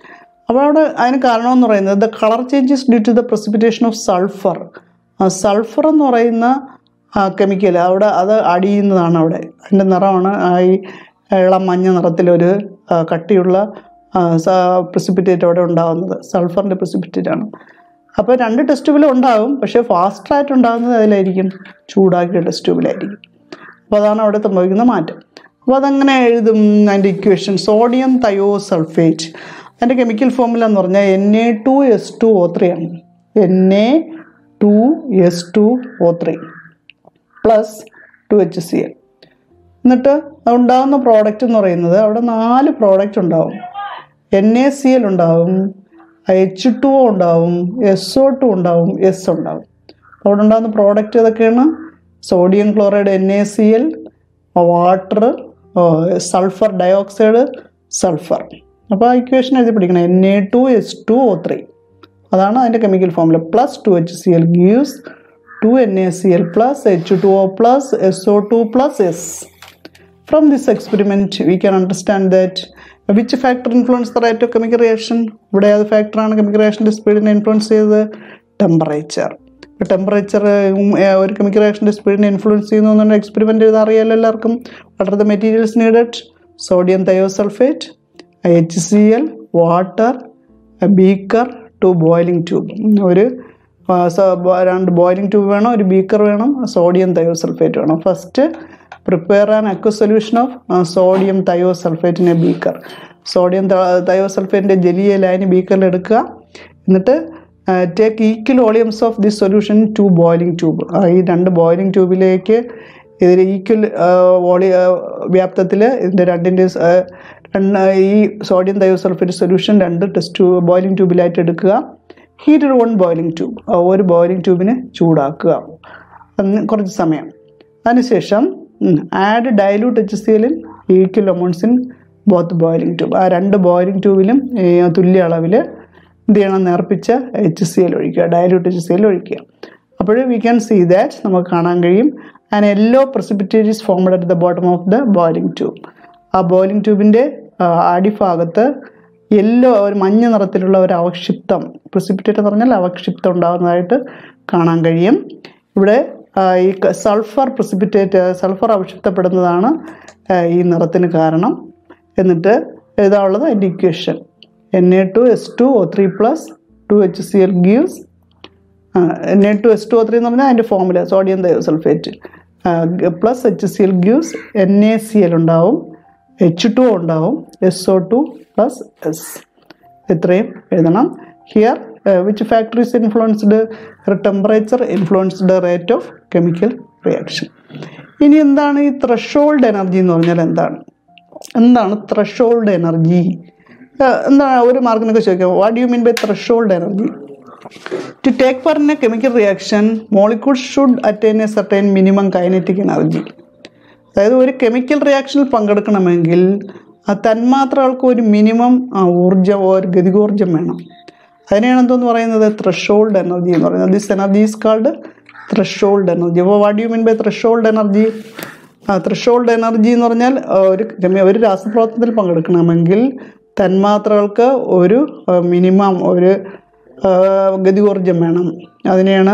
അപ്പോൾ അവിടെ അതിന് കാരണമെന്ന് പറയുന്നത് the colour changes due to the precipitation of sulphur sulphur എന്ന് പറയുന്ന കെമിക്കൽ അവിടെ അത് അടിയുന്നതാണ് അവിടെ അതിൻ്റെ നിറമാണ് ആ ഈ ഇളം മഞ്ഞ നിറത്തിലൊരു ആ, കട്ടിയുള്ള പ്രസിപ്പിറ്റേറ്റ് അവിടെ ഉണ്ടാകുന്നത് സൾഫറിൻ്റെ പ്രസിപ്പിറ്റേറ്റ് ആണ് അപ്പോൾ രണ്ട് ടെസ്റ്റ് ട്യൂബിലും ഉണ്ടാകും പക്ഷേ ഫാസ്റ്റായിട്ട് ഉണ്ടാകുന്നത് അതിലായിരിക്കും ചൂടാക്കിയ ടെസ്റ്റ് ട്യൂബിലായിരിക്കും അപ്പോൾ അതാണ് അവിടെ സംഭവിക്കുന്ന മാറ്റം അപ്പോൾ അതങ്ങനെ എഴുതും അതിൻ്റെ ഇക്വേഷൻ സോഡിയം തയോ സൾഫേറ്റ് അതിൻ്റെ കെമിക്കൽ ഫോമുല എന്ന് പറഞ്ഞാൽ N A two S two O three ആണ് N A two S two O three plus two H C L എന്നിട്ട് ഉണ്ടാകുന്ന പ്രോഡക്റ്റ് എന്ന് പറയുന്നത് അവിടെ നാല് പ്രോഡക്റ്റ് ഉണ്ടാവും എൻ എ സി എൽ ഉണ്ടാവും എച്ച് ടു ഒ ഉണ്ടാവും എസ് ഒ ടു ഉണ്ടാവും എസ് ഉണ്ടാവും അവിടെ ഉണ്ടാകുന്ന പ്രോഡക്റ്റ് ഏതൊക്കെയാണ് sodium chloride N A C L water sulphur dioxide sulphur അപ്പോൾ ആ ഇക്വേഷൻ എഴുതി പഠിക്കണം N A two S two O three അതാണ് അതിൻ്റെ chemical formula plus two H C L gives two N A C L plus H two O plus S O two plus S From this experiment, we can understand that which factor influence the rate of chemical reaction. ഇവിടെ ഏത് ഫാക്ടറാണ് chemical റിയാക്ഷൻ്റെ സ്പീഡിനെ influence ചെയ്തത് temperature temperature ഒരു chemical റിയാക്ഷൻ്റെ സ്പീഡിനെ influence ചെയ്യുന്നു എന്നുള്ള എക്സ്പെരിമെൻ്റ് ചെയ്ത് അറിയാലോ എല്ലാവർക്കും what are the materials needed sodium thiosulphate H C L water beaker two boiling tube ഒരു ആ, സ- ബോ- രണ്ട് ബോയിലിംഗ് ട്യൂബ് വേണം ഒരു ബീക്കർ വേണം സോഡിയം തയോസൾഫേറ്റ് വേണം first prepare an aqua solution of sodium thiosulphate in a beaker sodium തയോസൾഫേറ്റിൻ്റെ ജലിയ ലൈന് ബീക്കറിൽ എടുക്കുക എന്നിട്ട് take equal volumes of this solution to boiling tube ഈ രണ്ട് ബോയിലിംഗ് ട്യൂബിലേക്ക് ഇതിൽ ഈക്വൽ വോളി വ്യാപ്തത്തിൽ ഇതിൻ്റെ രണ്ടിൻ്റെ രണ്ട് ഈ സോഡിയം തയോസൾഫേറ്റ് സൊല്യൂഷൻ രണ്ട് ടെസ്റ്റ് ബോയിലിംഗ് ട്യൂബിലായിട്ട് എടുക്കുക ഹീറ്റഡ് വൺ ബോയിലിംഗ് ട്യൂബ് ഒരു ബോയിലിംഗ് ട്യൂബിനെ ചൂടാക്കുക അന്ന് കുറച്ച് സമയം അതിനുശേഷം add dilute H C L in equal amounts in both boiling tube ആ രണ്ട് ബോയിലിംഗ് ട്യൂബിലും ഈ തുല്യ അളവിൽ എന്ത് ചെയ്യണം നേർപ്പിച്ച എച്ച് സി എൽ ഒഴിക്കുക ഡയലൂട്ട് എച്ച് സി എൽ ഒഴിക്കുക അപ്പോൾ വി ക്യാൻ സീ ദാറ്റ് നമുക്ക് കാണാൻ കഴിയും and yellow precipitate is formed at the bottom of the boiling tube ആ ബോയിലിംഗ് ട്യൂബിൻ്റെ അടിഭാഗത്ത് യെല്ലോ ഒരു മഞ്ഞ നിറത്തിലുള്ള ഒരു അവക്ഷിപ്തം പ്രസിപ്പിറ്റേറ്റ് എന്ന് പറഞ്ഞാൽ അവക്ഷിപ്തം ഉണ്ടാകുന്നതായിട്ട് കാണാൻ കഴിയും ഇവിടെ ആ, ഈ സൾഫർ പ്രസിപ്പിറ്റേറ്റ് സൾഫർ അവക്ഷിപ്തപ്പെടുന്നതാണ് ആ, ഈ നിറത്തിന് കാരണം എന്നിട്ട് എഴുതാനുള്ളത് അതിൻ്റെ equation N A two S two O three plus two H C L gives N A two S two O three എന്ന് പറഞ്ഞാൽ അതിൻ്റെ formula sodium thiosulphate plus H C L gives N A C L ഉണ്ടാവും H two ഉണ്ടാവും S O two plus S ഇത്രയും എഴുതണം here which factories influenced temperature influenced rate of chemical reaction ഇനി എന്താണ് ഈ ത്രഷോൾഡ് എനർജി എന്ന് പറഞ്ഞാൽ എന്താണ് എന്താണ് ത്രഷോൾഡ് എനർജി എന്താണ് ഒരു മാർക്കിനൊക്കെ ചോദിക്കാം what you mean by threshold energy to take part in a chemical reaction molecule should attain a certain minimum kinetic energy അതായത് ഒരു കെമിക്കൽ റിയാക്ഷനിൽ പങ്കെടുക്കണമെങ്കിൽ ആ തന്മാത്രകൾക്ക് ഒരു മിനിമം ഊർജ്ജം ഒരു ഗതികോർജ്ജം വേണം അതിനെയാണ് എന്തോന്ന് പറയുന്നത് ത്രഷോൾഡ് എനർജി എന്ന് പറയുന്നത് this energy is called threshold energy അപ്പോൾ what you mean by threshold energy threshold energy എന്ന് പറഞ്ഞാൽ ആ, ഒരു കെമി- ഒരു രാസപ്രവർത്തനത്തിൽ പങ്കെടുക്കണമെങ്കിൽ തന്മാത്രകൾക്ക് ഒരു മിനിമം ഒരു ആ, ഗതികോർജ്ജം വേണം അതിനെയാണ്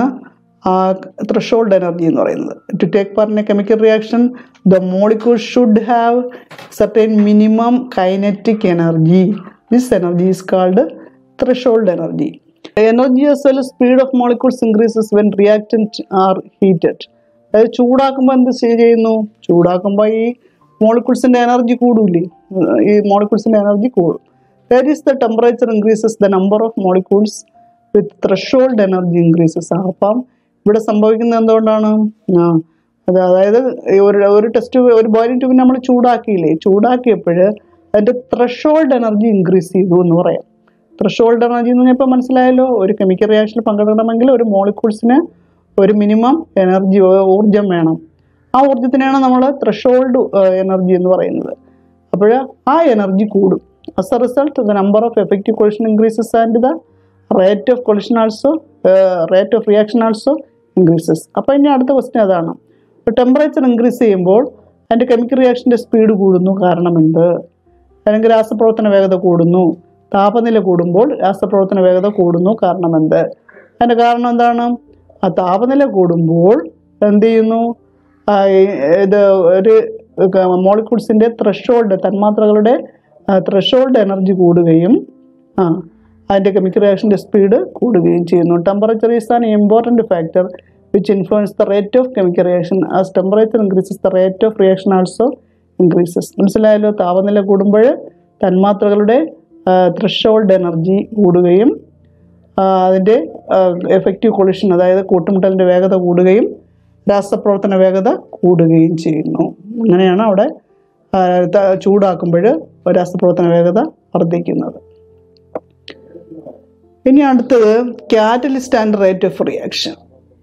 ത്രഷോൾഡ് എനർജി എന്ന് പറയുന്നത് to take part in a chemical reaction the molecule should have certain minimum kinetic energy this energy is called threshold energy energy as well as speed of molecules increases when reactant are heated അതായത് ചൂടാക്കുമ്പോൾ എന്ത് ചെയ്- ചെയ്യുന്നു ചൂടാക്കുമ്പോൾ ഈ മോളിക്യൂൾസിൻ്റെ energy കൂടൂലേ ഈ മോളിക്യൂൾസിൻ്റെ energy കൂടും that is the temperature increases the number of molecules with threshold energy increases അപ്പം ഇവിടെ സംഭവിക്കുന്നത് എന്തുകൊണ്ടാണ് ആ അത് അതായത് ഈ ഒരു ഒരു ടെസ്റ്റ് ഒരു ബോയിലിംഗ് ട്യൂബിന് നമ്മൾ ചൂടാക്കിയില്ലേ ചൂടാക്കിയപ്പോൾ അതിൻ്റെ ത്രഷോൾഡ് എനർജി ഇൻക്രീസ് ചെയ്തു എന്ന് പറയാം ത്രഷോൾഡ് എനർജി എന്ന് പറഞ്ഞാൽ ഇപ്പോൾ മനസ്സിലായല്ലോ ഒരു കെമിക്കൽ റിയാക്ഷനിൽ പങ്കെടുക്കണമെങ്കിൽ ഒരു മോളിക്യൂൾസിന് ഒരു മിനിമം എനർജി ഊർജം വേണം ആ ഊർജത്തിനാണ് നമ്മൾ ത്രഷോൾഡ് എനർജി എന്ന് പറയുന്നത് അപ്പോൾ ആ എനർജി കൂടും as a result the number of effective collision increases and the rate of collision also rate of reaction also increases അപ്പോൾ ഇനി അടുത്ത ക്വസ്റ്റ്യൻ അതാണ് ഇപ്പോൾ ടെമ്പറേച്ചർ ഇൻക്രീസ് ചെയ്യുമ്പോൾ അതിൻ്റെ കെമിക്കൽ റിയാക്ഷൻ്റെ സ്പീഡ് കൂടുന്നു കാരണം എന്ത് അല്ലെങ്കിൽ രാസപ്രവർത്തന വേഗത കൂടുന്നു താപനില കൂടുമ്പോൾ രാസപ്രവർത്തന വേഗത കൂടുന്നു കാരണം എന്ത് അതിൻ്റെ കാരണം എന്താണ് ആ താപനില കൂടുമ്പോൾ എന്ത് ചെയ്യുന്നു ആ, ഈ- ഇത് ഒരു മോളിക്യൂൾസിൻ്റെ ത്രഷോൾഡ് തന്മാത്രകളുടെ ത്രഷോൾഡ് എനർജി കൂടുകയും ആ അതിൻ്റെ കെമിക്കൽ റിയാക്ഷൻ്റെ സ്പീഡ് കൂടുകയും ചെയ്യുന്നു temperature is an important factor which influence the rate of chemical reaction as temperature increases the rate of reaction also increases മനസ്സിലായല്ലോ താപനില കൂടുമ്പോൾ തന്മാത്രകളുടെ ത്രഷോൾഡ് എനർജി കൂടുകയും ആ, അതിൻ്റെ എഫക്റ്റീവ് കൊളിഷൻ അതായത് കൂട്ടുമുട്ടലിൻ്റെ വേഗത കൂടുകയും രാസപ്രവർത്തന വേഗത കൂടുകയും ചെയ്യുന്നു അങ്ങനെയാണ് അവിടെ ആ, ത- ചൂടാക്കുമ്പോൾ രാസപ്രവർത്തന വേഗത വർദ്ധിക്കുന്നത് ഇനി അടുത്തത് catalyst and rate of reaction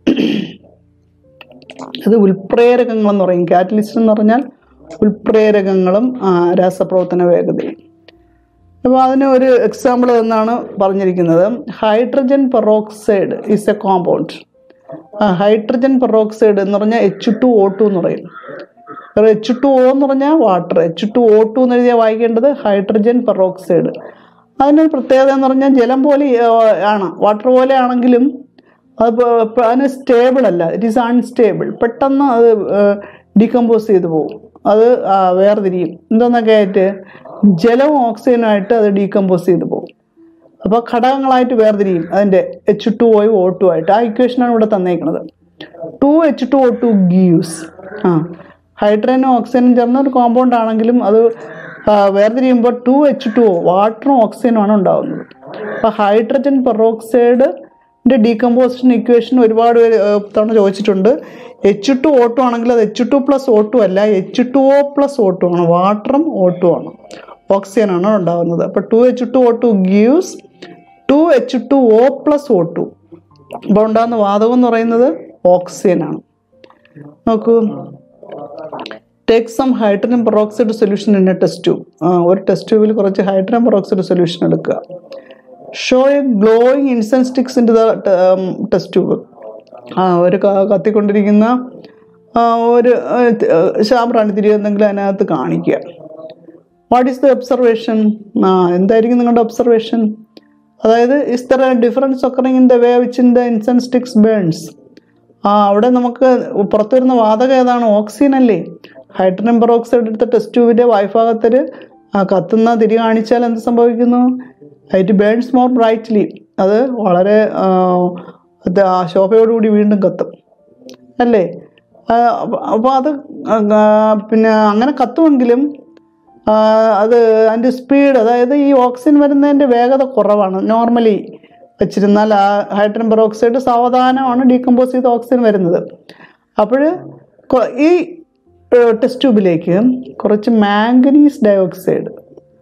അത് ഉൽപ്രേരകങ്ങൾ എന്ന് പറയും കാറ്റലിസ്റ്റ് എന്ന് പറഞ്ഞാൽ ഉൽപ്രേരകങ്ങളും ആ, രാസപ്രവർത്തന വേഗതയും അപ്പോൾ അതിന് ഒരു എക്സാമ്പിൾ എന്നാണ് പറഞ്ഞിരിക്കുന്നത് hydrogen peroxide is a compound hydrogen peroxide എന്ന് പറഞ്ഞാൽ എച്ച് ടു ഒ ടു എന്ന് പറയും എച്ച് ടു ഒ എന്ന് പറഞ്ഞാൽ water H two O two എന്ന് എഴുതിയാൽ വായിക്കേണ്ടത് ഹൈഡ്രജൻ പെറോക്സൈഡ് അതിനൊരു പ്രത്യേകത എന്ന് പറഞ്ഞാൽ ജലം പോലെ ആ, ആണ് വാട്ടർ പോലെ ആണെങ്കിലും അത് പ- പ- അതിന് സ്റ്റേബിൾ അല്ല ഇറ്റ് ഈസ് അൺസ്റ്റേബിൾ പെട്ടെന്ന് അത് ഡീകമ്പോസ് ചെയ്തു പോകും അത് ആ, വേർതിരിയും എന്തോന്നൊക്കെ ആയിട്ട് ജലവും ഓക്സിജനുമായിട്ട് അത് ഡീകമ്പോസ് ചെയ്തു പോകും അപ്പോൾ ഘടകങ്ങളായിട്ട് വേർതിരിയും അതിൻ്റെ എച്ച് ടു ഒയും ഒ ടു ആയിട്ട് ആ ഇക്വേഷനാണ് ഇവിടെ തന്നേക്കുന്നത് two H two O two gives ആ ഹൈഡ്രജനും ഓക്സിജനും ചേർന്ന ഒരു കോമ്പൗണ്ട് ആണെങ്കിലും അത് ആ, വേർതിരിയുമ്പോൾ ടു എച്ച് ടു ഒ വാട്ടറും ഓക്സിജനും ആണ് ഉണ്ടാകുന്നത് അപ്പോൾ ഹൈഡ്രജൻ പെറോക്സൈഡ് ഡീകമ്പോസിഷൻ ഇക്വേഷൻ ഒരുപാട് പേര് ആ, തവണ ചോദിച്ചിട്ടുണ്ട് എച്ച് ടു ഓ ടു ആണെങ്കിൽ അത് H two plus O two അല്ല H two O plus O two ആണ് വാട്ടറും ഓ ടു ആണ് ഓക്സിജൻ ആണ് ഉണ്ടാകുന്നത് അപ്പോൾ two H two O two gives two H two O plus O two അപ്പോൾ ഉണ്ടാകുന്ന വാതകം എന്ന് പറയുന്നത് ഓക്സിജൻ ആണ് നോക്കൂ take some hydrogen peroxide solution in a test tube ഒരു ടെസ്റ്റ് ട്യൂബിൽ കുറച്ച് ഹൈഡ്രജൻ പെറോക്സൈഡ് സൊല്യൂഷൻ എടുക്കുക show a glowing incense sticks in the test tube ആ ഒരു ക- കത്തിക്കൊണ്ടിരിക്കുന്ന ആ, ഒരു ശാമ്പ്രാണി തിരി എന്തെങ്കിലും അതിനകത്ത് കാണിക്കുക വാട്ട് ഈസ് ദ ഒബ്സർവേഷൻ ആ എന്തായിരിക്കും നിങ്ങളുടെ ഒബ്സർവേഷൻ അതായത് is there difference occurring in the way which in the incense sticks burns ആ അവിടെ നമുക്ക് പുറത്തു വരുന്ന വാതകം ഏതാണ് ഓക്സിജൻ അല്ലേ ഹൈഡ്രജൻ പെറോക്സൈഡ് എടുത്ത ടെസ്റ്റ് ട്യൂബിൻ്റെ വായ്ഭാഗത്തിൽ കത്തുന്ന തിരി കാണിച്ചാൽ എന്ത് സംഭവിക്കുന്നു ഇറ്റ് ബേൺസ് മോർ ബ്രൈറ്റ്ലി അത് വളരെ ആ, അത് ആ ശോഭയോടുകൂടി വീണ്ടും കത്തും അല്ലേ അപ്പോൾ അത് ആ, പിന്നെ അങ്ങനെ കത്തുമെങ്കിലും ആ, അത് അതിൻ്റെ സ്പീഡ് അതായത് ഈ ഓക്സിജൻ വരുന്നതിൻ്റെ വേഗത കുറവാണ് നോർമലി വെച്ചിരുന്നാൽ ആ ഹൈഡ്രജൻ പെറോക്സൈഡ് സാവധാനമാണ് ഡീകമ്പോസ് ചെയ്ത ഓക്സിജൻ വരുന്നത് അപ്പോൾ ഈ ടെസ്റ്റ് ട്യൂബിലേക്ക് കുറച്ച് മാംഗനീസ് ഡയോക്സൈഡ്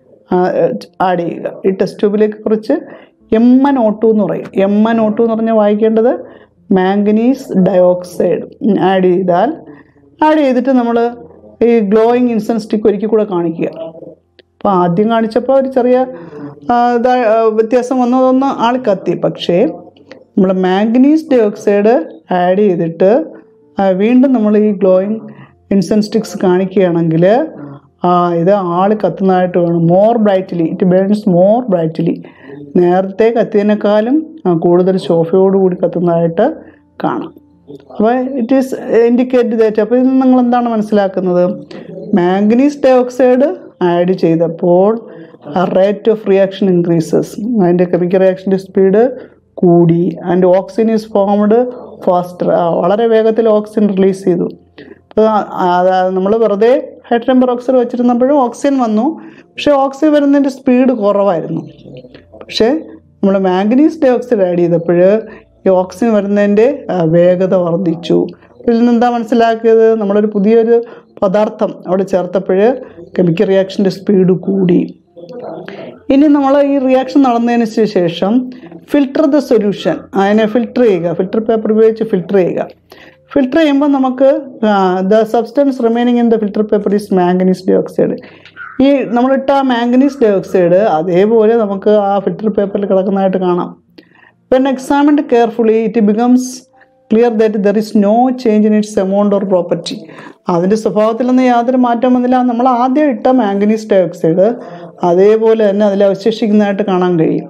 ആഡ് ചെയ്യുക ഈ ടെസ്റ്റ് ട്യൂബിലേക്ക് കുറച്ച് എം എൻ ഒ ടു എന്ന് പറയും എം എൻ ഒ ടു എന്ന് പറഞ്ഞാൽ വായിക്കേണ്ടത് മാംഗനീസ് ഡയോക്സൈഡ് ആഡ് ചെയ്താൽ ആഡ് ചെയ്തിട്ട് നമ്മൾ ഈ ഗ്ലോയിങ് ഇൻസെൻസ് സ്റ്റിക്ക് ഒരിക്കൽ കൂടെ കാണിക്കുക അപ്പോൾ ആദ്യം കാണിച്ചപ്പോൾ ഒരു ചെറിയ ആ, ഇതാ ആ, വ്യത്യാസം വന്നതൊന്ന് ആൾ കത്തി പക്ഷേ നമ്മൾ മാംഗനീസ് ഡയോക്സൈഡ് ആഡ് ചെയ്തിട്ട് ആ, വീണ്ടും നമ്മൾ ഈ ഗ്ലോയിങ് ഇൻസെൻസ് സ്റ്റിക്സ് കാണിക്കുകയാണെങ്കിൽ ആ ഇത് ആൾ കത്തുന്നതായിട്ട് വേണം more brightly it burns more brightly നേരത്തെ കത്തിയതിനേക്കാളും ആ, കൂടുതൽ ശോഭയോടുകൂടി കത്തുന്നതായിട്ട് കാണാം അപ്പോൾ ഇറ്റ് ഈസ് ഇൻഡിക്കേറ്റ് ദാറ്റ് അപ്പോൾ ഇതിൽ നിങ്ങൾ എന്താണ് മനസ്സിലാക്കുന്നത് മാംഗനീസ് ഡയോക്സൈഡ് ആഡ് ചെയ്തപ്പോൾ റേറ്റ് ഓഫ് റിയാക്ഷൻ ഇൻക്രീസസ് അതിൻ്റെ കെമിക്കൽ റിയാക്ഷൻ്റെ സ്പീഡ് കൂടി and oxygen is formed faster വളരെ വേഗത്തിൽ ഓക്സിജൻ റിലീസ് ചെയ്തു അപ്പോൾ നമ്മൾ വെറുതെ ഹൈഡ്രജൻ പെറോക്സൈഡ് വെച്ചിരുന്നപ്പോഴും ഓക്സിജൻ വന്നു പക്ഷേ ഓക്സിജൻ വരുന്നതിൻ്റെ സ്പീഡ് കുറവായിരുന്നു പക്ഷേ നമ്മൾ മാംഗനീസ് ഡയോക്സൈഡ് ആഡ് ചെയ്തപ്പോൾ ഈ ഓക്സിജൻ വരുന്നതിൻ്റെ ആ, വേഗത വർദ്ധിച്ചു ഇതിൽ നിന്ന് എന്താ മനസ്സിലാക്കിയത് നമ്മളൊരു പുതിയൊരു പദാർത്ഥം അവിടെ ചേർത്തപ്പോൾ കെമിക്കൽ റിയാക്ഷൻ്റെ സ്പീഡ് കൂടി ഇനി നമ്മൾ ഈ റിയാക്ഷൻ നടന്നതിന് ശേഷം ഫിൽട്ടർ ദ സൊല്യൂഷൻ അതിനെ ഫിൽട്ടർ ചെയ്യുക ഫിൽട്ടർ പേപ്പർ ഉപയോഗിച്ച് ഫിൽട്ടർ ചെയ്യുക ഫിൽട്ടർ ചെയ്യുമ്പോൾ നമുക്ക് the substance remaining in the filter paper is manganese dioxide ഈ നമ്മളിട്ട മാംഗനീസ് ഡയോക്സൈഡ് അതേപോലെ നമുക്ക് ആ ഫിൽട്ടർ പേപ്പറിൽ കിടക്കുന്നതായിട്ട് കാണാം when examined carefully it becomes clear that there is no change in its amount or property അതിൻ്റെ സ്വഭാവത്തിലൊന്നും യാതൊരു മാറ്റം വന്നില്ല നമ്മൾ ആദ്യം ഇട്ട മാംഗനീസ് ഡയോക്സൈഡ് അതേപോലെ തന്നെ അതിൽ അവശേഷിക്കുന്നതായിട്ട് കാണാൻ കഴിയും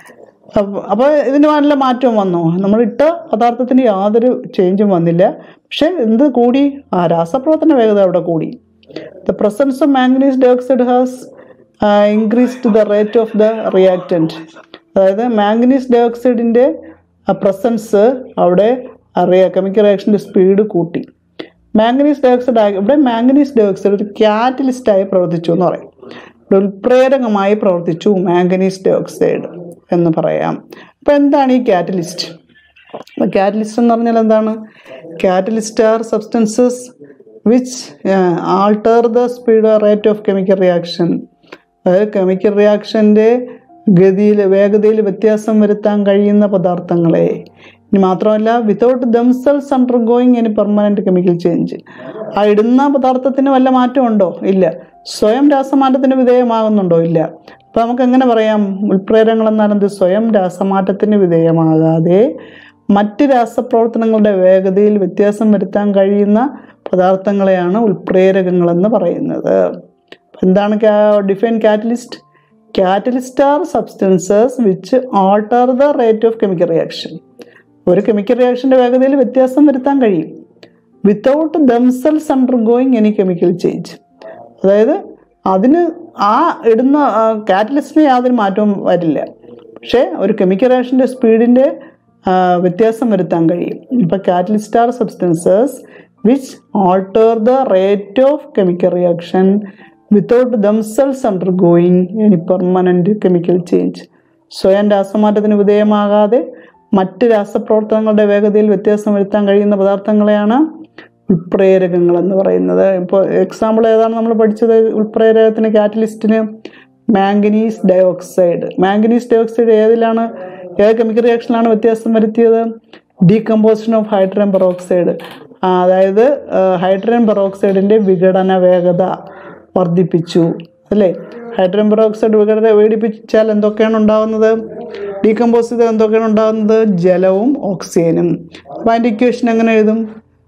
അപ്പോൾ ഇതിന് നല്ല മാറ്റം വന്നു നമ്മൾ ഇട്ട പദാർത്ഥത്തിന് യാതൊരു ചേഞ്ചും വന്നില്ല പക്ഷെ എന്ത് കൂടി ആ രാസപ്രവർത്തന വേഗത അവിടെ കൂടി the presence of manganese dioxide has increased the rate of the reactant അതായത് മാംഗനീസ് ഡയോക്സൈഡിൻ്റെ പ്രസൻസ് അവിടെ അറിയ കെമിക്കൽ റിയാക്ഷൻ്റെ സ്പീഡ് കൂട്ടി മാംഗനീസ് ഡയോക്സൈഡ് ആയി ഇവിടെ മാംഗനീസ് ഡയോക്സൈഡ് ഒരു കാറ്റലിസ്റ്റായി പ്രവർത്തിച്ചു എന്ന് പറയും ഒരു ഉൽപ്രേരകമായി പ്രവർത്തിച്ചു മാംഗനീസ് ഡയോക്സൈഡ് എന്ന് പറയാം അപ്പം എന്താണ് ഈ കാറ്റലിസ്റ്റ് കാറ്റലിസ്റ്റ് എന്ന് പറഞ്ഞാൽ എന്താണ് catalyst are substances which alter the speed rate of chemical reaction അതായത് കെമിക്കൽ റിയാക്ഷൻ്റെ ഗതിയിൽ വേഗതയിൽ വ്യത്യാസം വരുത്താൻ കഴിയുന്ന പദാർത്ഥങ്ങളെ ഇനി മാത്രമല്ല without themselves undergoing any permanent chemical change ആ ഇടുന്ന പദാർത്ഥത്തിന് വല്ല മാറ്റമുണ്ടോ ഇല്ല സ്വയം രാസമാറ്റത്തിന് വിധേയമാകുന്നുണ്ടോ ഇല്ല അപ്പം നമുക്ക് എങ്ങനെ പറയാം ഉൾപ്രേരങ്ങൾ എന്നാൽ എന്ത് സ്വയം രാസമാറ്റത്തിന് വിധേയമാകാതെ മറ്റ് രാസപ്രവർത്തനങ്ങളുടെ വേഗതയിൽ വ്യത്യാസം വരുത്താൻ കഴിയുന്ന പദാർത്ഥങ്ങളെയാണ് ഉൾപ്രേരകങ്ങളെന്ന് പറയുന്നത് എന്താണ് define catalyst catalyst are substances which alter the rate of chemical reaction ഒരു കെമിക്കൽ റിയാക്ഷൻ്റെ വേഗതയിൽ വ്യത്യാസം വരുത്താൻ കഴിയും without themselves undergoing any chemical change അതായത് അതിന് ആ ഇടുന്ന കാറ്റലിസ്റ്റിന് യാതൊരു മാറ്റവും വരില്ല പക്ഷേ ഒരു കെമിക്കൽ റിയാക്ഷൻ്റെ സ്പീഡിൻ്റെ വ്യത്യാസം വരുത്താൻ കഴിയും ഇപ്പം catalyst are substances which alter the rate of chemical reaction without themselves undergoing any permanent chemical change സ്വയം രാസമാറ്റത്തിന് വിധേയമാകാതെ മറ്റ് രാസപ്രവർത്തനങ്ങളുടെ വേഗതയിൽ വ്യത്യാസം വരുത്താൻ കഴിയുന്ന പദാർത്ഥങ്ങളെയാണ് ഉൾപ്രേരകങ്ങൾ എന്ന് പറയുന്നത് ഇപ്പോൾ എക്സാമ്പിൾ ഏതാണ് നമ്മൾ പഠിച്ചത് ഉൾപ്രേരകത്തിന് കാറ്റലിസ്റ്റിന് മാംഗനീസ് ഡയോക്സൈഡ് മാംഗനീസ് ഡയോക്സൈഡ് ഏതിലാണ് ഏത് കെമിക്കൽ റിയാക്ഷനിലാണ് വ്യത്യാസം വരുത്തിയത് ഡീകമ്പോസിഷൻ ഓഫ് ഹൈഡ്രജൻ പെറോക്സൈഡ് അതായത് ഹൈഡ്രജൻ പെറോക്സൈഡിൻ്റെ വിഘടന വേഗത വർദ്ധിപ്പിച്ചു അല്ലേ ഹൈഡ്രജൻ പെറോക്സൈഡ് വിഘടന വേടിപ്പിച്ചാൽ എന്തൊക്കെയാണ് ഉണ്ടാകുന്നത് ഡീകമ്പോസ് ചെയ്താൽ എന്തൊക്കെയാണ് ഉണ്ടാകുന്നത് ജലവും ഓക്സിജനും അപ്പോൾ അതിൻ്റെ ഇക്വേഷൻ എങ്ങനെ എഴുതും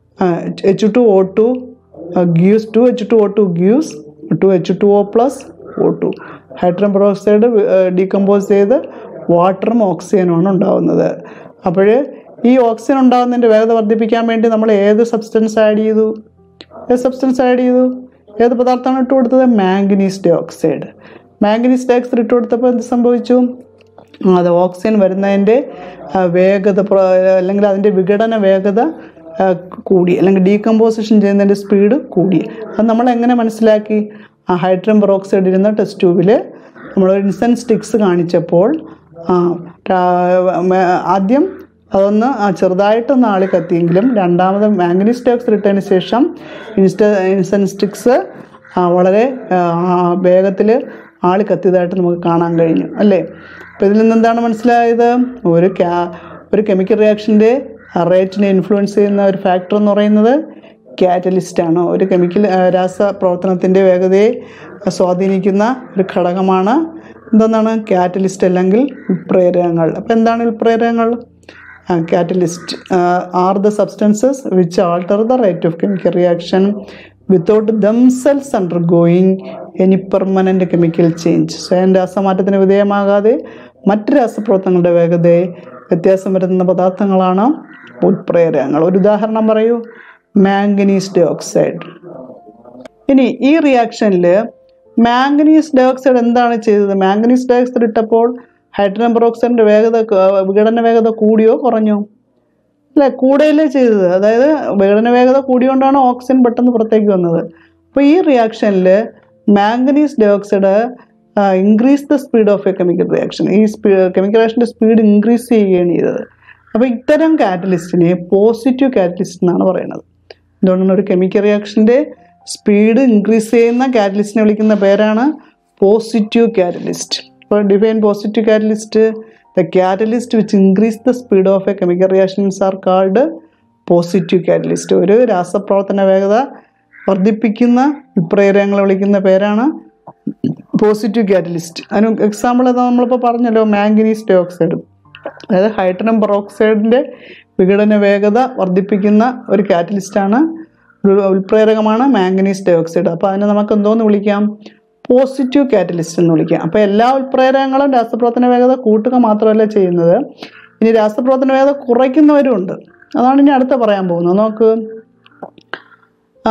H two O two gives two H two O two gives two H two O plus O two hydrogen peroxide decompose ചെയ്ത് വാട്ടറും ഓക്സിജനുമാണ് ഉണ്ടാകുന്നത് അപ്പോൾ ഈ ഓക്സിജൻ ഉണ്ടാകുന്നതിൻ്റെ വേഗത വർദ്ധിപ്പിക്കാൻ വേണ്ടി നമ്മൾ ഏത് സബ്സ്റ്റൻസ് ആഡ് ചെയ്തു ഏത് സബ്സ്റ്റൻസ് ആഡ് ചെയ്തു ഏത് പദാർത്ഥമാണ് ഇട്ട് കൊടുത്തത് manganese dioxide manganese dioxide ഇട്ട് കൊടുത്തപ്പോൾ എന്ത് സംഭവിച്ചു അത് ഓക്സിജൻ വരുന്നതിൻ്റെ വേഗത അല്ലെങ്കിൽ അതിൻ്റെ വിഘടന വേഗത കൂടി അല്ലെങ്കിൽ ഡീകമ്പോസിഷൻ ചെയ്യുന്നതിൻ്റെ സ്പീഡ് കൂടി അത് നമ്മൾ എങ്ങനെ മനസ്സിലാക്കി ആ ഹൈഡ്രജൻ പെറോക്സൈഡ് ഇരുന്ന ടെസ്റ്റ് ട്യൂബിൽ നമ്മൾ ഇൻസെൻ സ്റ്റിക്സ് കാണിച്ചപ്പോൾ ആദ്യം അതൊന്ന് ചെറുതായിട്ടൊന്ന് ആളി കത്തിയെങ്കിലും രണ്ടാമത് മാംഗനീസ് ഡയോക്സൈഡ് ഇട്ടതിന് ശേഷം ഇൻസ്റ്റ ഇൻസെൻ സ്റ്റിക്സ് വളരെ വേഗത്തിൽ ആളി കത്തിയതായിട്ട് നമുക്ക് കാണാൻ കഴിഞ്ഞു അല്ലേ അപ്പോൾ ഇതിൽ നിന്ന് എന്താണ് മനസ്സിലായത് ഒരു ക്യാ ഒരു കെമിക്കൽ റിയാക്ഷൻ്റെ റേറ്റിനെ ഇൻഫ്ലുവൻസ് ചെയ്യുന്ന ഒരു ഫാക്ടർ എന്ന് പറയുന്നത് കാറ്റലിസ്റ്റ് ആണ് ഒരു കെമിക്കൽ രാസപ്രവർത്തനത്തിൻ്റെ വേഗതയെ സ്വാധീനിക്കുന്ന ഒരു ഘടകമാണ് എന്തെന്നാണ് കാറ്റലിസ്റ്റ് അല്ലെങ്കിൽ ഉൾപ്രേരകങ്ങൾ അപ്പോൾ എന്താണ് ഉൾപ്രേരകങ്ങൾ catalyst are the substances which alter the rate of chemical reaction without themselves undergoing any permanent chemical change സ്വയം രാസമാറ്റത്തിന് വിധേയമാകാതെ മറ്റ് രാസപ്രവർത്തനങ്ങളുടെ വേഗതയെ വ്യത്യാസം വരുത്തുന്ന പദാർത്ഥങ്ങളാണ് ഉൾപ്രേരകങ്ങൾ ഒരു ഉദാഹരണം പറയൂ മാംഗനീസ് ഡയോക്സൈഡ് ഇനി ഈ റിയാക്ഷനിൽ മാംഗനീസ് ഡയോക്സൈഡ് എന്താണ് ചെയ്തത് മാംഗനീസ് ഡയോക്സൈഡ് ഇട്ടപ്പോൾ ഹൈഡ്രജൻ പെറോക്സൈഡിൻ്റെ വേഗത വിഘടന വേഗത കൂടിയോ കുറഞ്ഞോ അല്ലേ കൂടുകയല്ലേ ചെയ്തത് അതായത് വിഘടന വേഗത കൂടിയോണ്ടാണ് ഓക്സിജൻ പെട്ടെന്ന് പുറത്തേക്ക് വന്നത് അപ്പോൾ ഈ റിയാക്ഷനിൽ manganese dioxide increase the speed of a chemical reaction ഈ സ്പീഡ് കെമിക്കൽ റിയാക്ഷൻ്റെ സ്പീഡ് ഇൻക്രീസ് ചെയ്യുകയാണ് ചെയ്തത് അപ്പോൾ ഇത്തരം കാറ്റലിസ്റ്റിനെ പോസിറ്റീവ് കാറ്റലിസ്റ്റ് എന്നാണ് പറയുന്നത് എന്തുകൊണ്ടാണ് ഒരു കെമിക്കൽ റിയാക്ഷൻ്റെ സ്പീഡ് ഇൻക്രീസ് ചെയ്യുന്ന കാറ്റലിസ്റ്റിനെ വിളിക്കുന്ന പേരാണ് പോസിറ്റീവ് കാറ്റലിസ്റ്റ് ഇപ്പോൾ define positive catalyst the catalyst which increase the speed of a chemical reactions are called positive catalyst ഒരു രാസപ്രവർത്തന വേഗത വർദ്ധിപ്പിക്കുന്ന വിപ്രേരകങ്ങളെ വിളിക്കുന്ന പേരാണ് പോസിറ്റീവ് കാറ്റലിസ്റ്റ് അതിന് എക്സാമ്പിൾ ഏതാ നമ്മളിപ്പോൾ പറഞ്ഞല്ലോ മാംഗനീസ് ഡയോക്സൈഡ് അതായത് ഹൈഡ്രജൻ പെറോക്സൈഡിൻ്റെ വിഘടന വേഗത വർദ്ധിപ്പിക്കുന്ന ഒരു കാറ്റലിസ്റ്റാണ് ഒരു ഉൽപ്രേരകമാണ് മാംഗനീസ് ഡയോക്സൈഡ് അപ്പോൾ അതിനെ നമുക്ക് എന്തോന്ന് വിളിക്കാം പോസിറ്റീവ് കാറ്റലിസ്റ്റ് എന്ന് വിളിക്കാം അപ്പോൾ എല്ലാ ഉൽപ്രേരകങ്ങളും രാസപ്രവർത്തന വേഗത കൂട്ടുക മാത്രമല്ല ചെയ്യുന്നത് ഇനി രാസപ്രവർത്തന വേഗത കുറയ്ക്കുന്നവരുമുണ്ട് അതാണ് ഇനി അടുത്ത പറയാൻ പോകുന്നത് നോക്ക് ആ,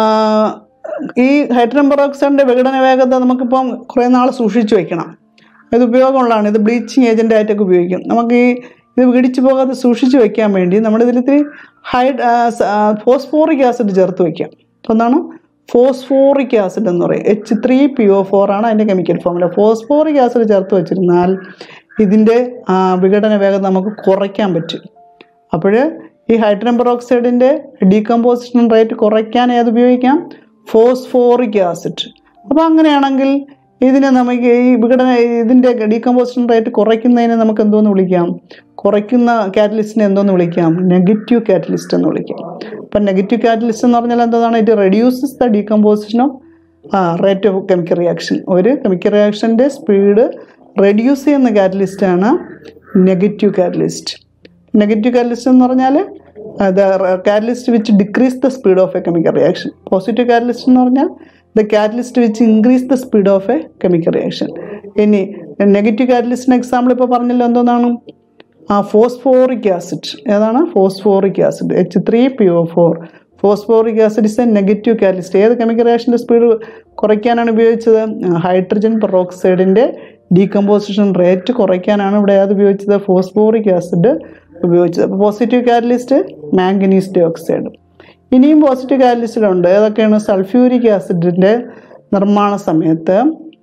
ഈ ഹൈഡ്രജൻ പെറോക്സൈഡിൻ്റെ വിഘടന വേഗത നമുക്കിപ്പം കുറേ നാൾ സൂക്ഷിച്ചു വെക്കണം ഇത് ഉപയോഗമുള്ളതാണ് ഇത് ബ്ലീച്ചിങ് ഏജൻ്റ് ആയിട്ടൊക്കെ ഉപയോഗിക്കും നമുക്ക് ഈ ഇത് വിഘടിച്ച് പോകാതെ സൂക്ഷിച്ച് വെക്കാൻ വേണ്ടി നമ്മുടെ ഇതിൽ ഇത്തിരി ഹൈഡ് ഫോസ്ഫോറിക് ആസിഡ് ചേർത്ത് വെക്കാം അപ്പോൾ എന്താണ് ഫോസ്ഫോറിക് ആസിഡ് എന്ന് പറയും H three P O four ആണ് അതിൻ്റെ കെമിക്കൽ ഫോമുല ഫോസ്ഫോറിക് ആസിഡ് ചേർത്ത് വെച്ചിരുന്നാൽ ഇതിൻ്റെ ആ, വിഘടന വേഗത നമുക്ക് കുറയ്ക്കാൻ പറ്റും അപ്പോൾ ഈ ഹൈഡ്രജൻ പെറോക്സൈഡിൻ്റെ ഡീകമ്പോസിഷൻ റേറ്റ് കുറയ്ക്കാൻ ഏത് ഉപയോഗിക്കാം ഫോസ്ഫോറിക് ആസിഡ് അപ്പോൾ അങ്ങനെയാണെങ്കിൽ ഇതിനെ നമുക്ക് ഈ വിഘടന ഇതിൻ്റെ ഡീകമ്പോസിഷൻ റേറ്റ് കുറയ്ക്കുന്നതിനെ നമുക്ക് എന്തോന്ന് വിളിക്കാം കുറയ്ക്കുന്ന കാറ്റലിസ്റ്റിനെ എന്തോന്ന് വിളിക്കാം നെഗറ്റീവ് കാറ്റലിസ്റ്റ് എന്ന് വിളിക്കാം അപ്പം നെഗറ്റീവ് കാറ്റലിസ്റ്റ് എന്ന് പറഞ്ഞാൽ എന്താണ് it reduces the decomposition of rate of chemical reaction ഒരു കെമിക്കൽ റിയാക്ഷൻ്റെ സ്പീഡ് റെഡ്യൂസ് ചെയ്യുന്ന കാറ്റലിസ്റ്റാണ് നെഗറ്റീവ് കാറ്റലിസ്റ്റ് നെഗറ്റീവ് കാറ്റലിസ്റ്റ് എന്ന് പറഞ്ഞാൽ the catalyst which decrease the speed of a chemical reaction positive catalyst എന്ന് പറഞ്ഞാൽ the catalyst which increase the speed of a chemical reaction ഇനി negative കാറ്റലിസ്റ്റിന് എക്സാമ്പിൾ ഇപ്പോൾ പറഞ്ഞല്ലോ എന്തോന്നാണ് ആ ഫോസ്ഫോറിക് ആസിഡ് ഏതാണ് phosphoric acid H three P O four phosphoric acid is a negative catalyst ഏത് കെമിക്കൽ റിയാക്ഷൻ്റെ സ്പീഡ് കുറയ്ക്കാനാണ് ഉപയോഗിച്ചത് ഹൈഡ്രജൻ പെറോക്സൈഡിൻ്റെ ഡീകമ്പോസിഷൻ റേറ്റ് കുറയ്ക്കാനാണ് ഇവിടെ ഏത് ഉപയോഗിച്ചത് ഫോസ്ഫോറിക് ആസിഡ് ഉപയോഗിച്ചത് അപ്പോൾ പോസിറ്റീവ് കാറ്റലിസ്റ്റ് മാംഗനീസ് ഡയോക്സൈഡ് ഇനിയും പോസിറ്റീവ് കാറ്റലിസ്റ്റിലുണ്ട് ഏതൊക്കെയാണ് സൾഫ്യൂരിക് ആസിഡിൻ്റെ നിർമ്മാണ സമയത്ത്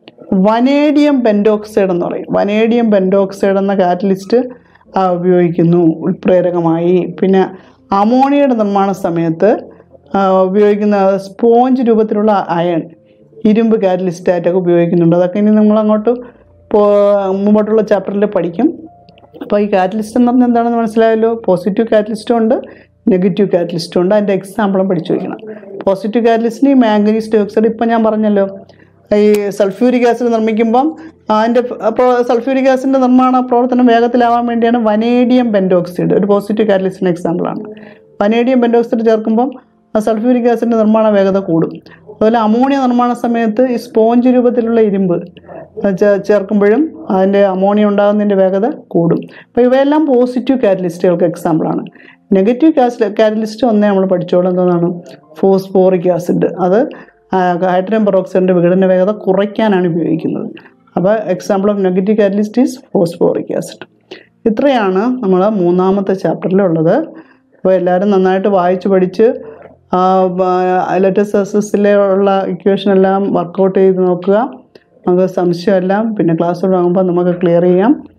വനേഡിയം പെൻഡോക്സൈഡ് എന്ന് പറയും വനേഡിയം പെൻഡോക്സൈഡ് എന്ന കാറ്റലിസ്റ്റ് ഉപയോഗിക്കുന്നു ഉൾപ്രേരകമായി പിന്നെ അമോണിയയുടെ നിർമ്മാണ സമയത്ത് ആ, ഉപയോഗിക്കുന്ന സ്പോഞ്ച് രൂപത്തിലുള്ള അയൺ ഇരുമ്പ് കാറ്റലിസ്റ്റായിട്ടൊക്കെ ഉപയോഗിക്കുന്നുണ്ട് അതൊക്കെ ഇനി നമ്മൾ അങ്ങോട്ട് പോ മുമ്പോട്ടുള്ള ചാപ്റ്ററിൽ പഠിക്കും അപ്പോൾ ഈ കാറ്റലിസ്റ്റ് എന്ന് പറഞ്ഞാൽ എന്താണെന്ന് മനസ്സിലായല്ലോ പോസിറ്റീവ് കാറ്റലിസ്റ്റും ഉണ്ട് നെഗറ്റീവ് കാറ്റലിസ്റ്റും ഉണ്ട് അതിൻ്റെ എക്സാമ്പിളും പഠിച്ചു വയ്ക്കണം പോസിറ്റീവ് കാറ്റലിസ്റ്റിന് ഈ മാംഗനീസ് ഡയോക്സൈഡ് ഇപ്പം ഞാൻ പറഞ്ഞല്ലോ ഈ സൾഫ്യൂരിക് ആസിഡ് നിർമ്മിക്കുമ്പം അതിൻ്റെ അപ്പോൾ സൾഫ്യൂരിക് ആസിഡിൻ്റെ നിർമ്മാണ പ്രവർത്തനം വേഗത്തിലാവാൻ വേണ്ടിയാണ് വനേഡിയം പെൻഡോക്സൈഡ് ഒരു പോസിറ്റീവ് കാറ്റലിസ്റ്റിന് എക്സാമ്പിളാണ് വനേഡിയം പെൻഡോക്സൈഡ് ചേർക്കുമ്പം ആ സൾഫ്യൂരിക് ആസിഡിൻ്റെ നിർമ്മാണ വേഗത കൂടും അതുപോലെ അമോണിയ നിർമ്മാണ സമയത്ത് ഈ സ്പോഞ്ച് രൂപത്തിലുള്ള ഇരുമ്പ് ചേ- ചേർക്കുമ്പോഴും അതിൻ്റെ അമോണിയ ഉണ്ടാകുന്നതിൻ്റെ വേഗത കൂടും അപ്പോൾ ഇവയെല്ലാം പോസിറ്റീവ് കാറ്റലിസ്റ്റുകൾക്ക് എക്സാമ്പിളാണ് നെഗറ്റീവ് കാസ് കാറ്റലിസ്റ്റ് ഒന്നേ നമ്മൾ പഠിച്ചോളൂ എന്താണ് ഫോസ്ഫോറിക് ആസിഡ് അത് ഹൈഡ്രജൻ പെറോക്സൈഡിൻ്റെ വിഘടന വേഗത കുറയ്ക്കാനാണ് ഉപയോഗിക്കുന്നത് അപ്പോൾ example of negative catalyst is phosphoric acid ഇത്രയാണ് നമ്മൾ മൂന്നാമത്തെ ചാപ്റ്ററിലുള്ളത് അപ്പോൾ എല്ലാവരും നന്നായിട്ട് വായിച്ച് പഠിച്ച് ലെറ്റസസിലെ ഉള്ള ഇക്വേഷൻ എല്ലാം വർക്കൗട്ട് ചെയ്ത് നോക്കുക നമുക്ക് സംശയമെല്ലാം പിന്നെ ക്ലാസ് തുടങ്ങുമ്പോൾ നമുക്ക് ക്ലിയർ ചെയ്യാം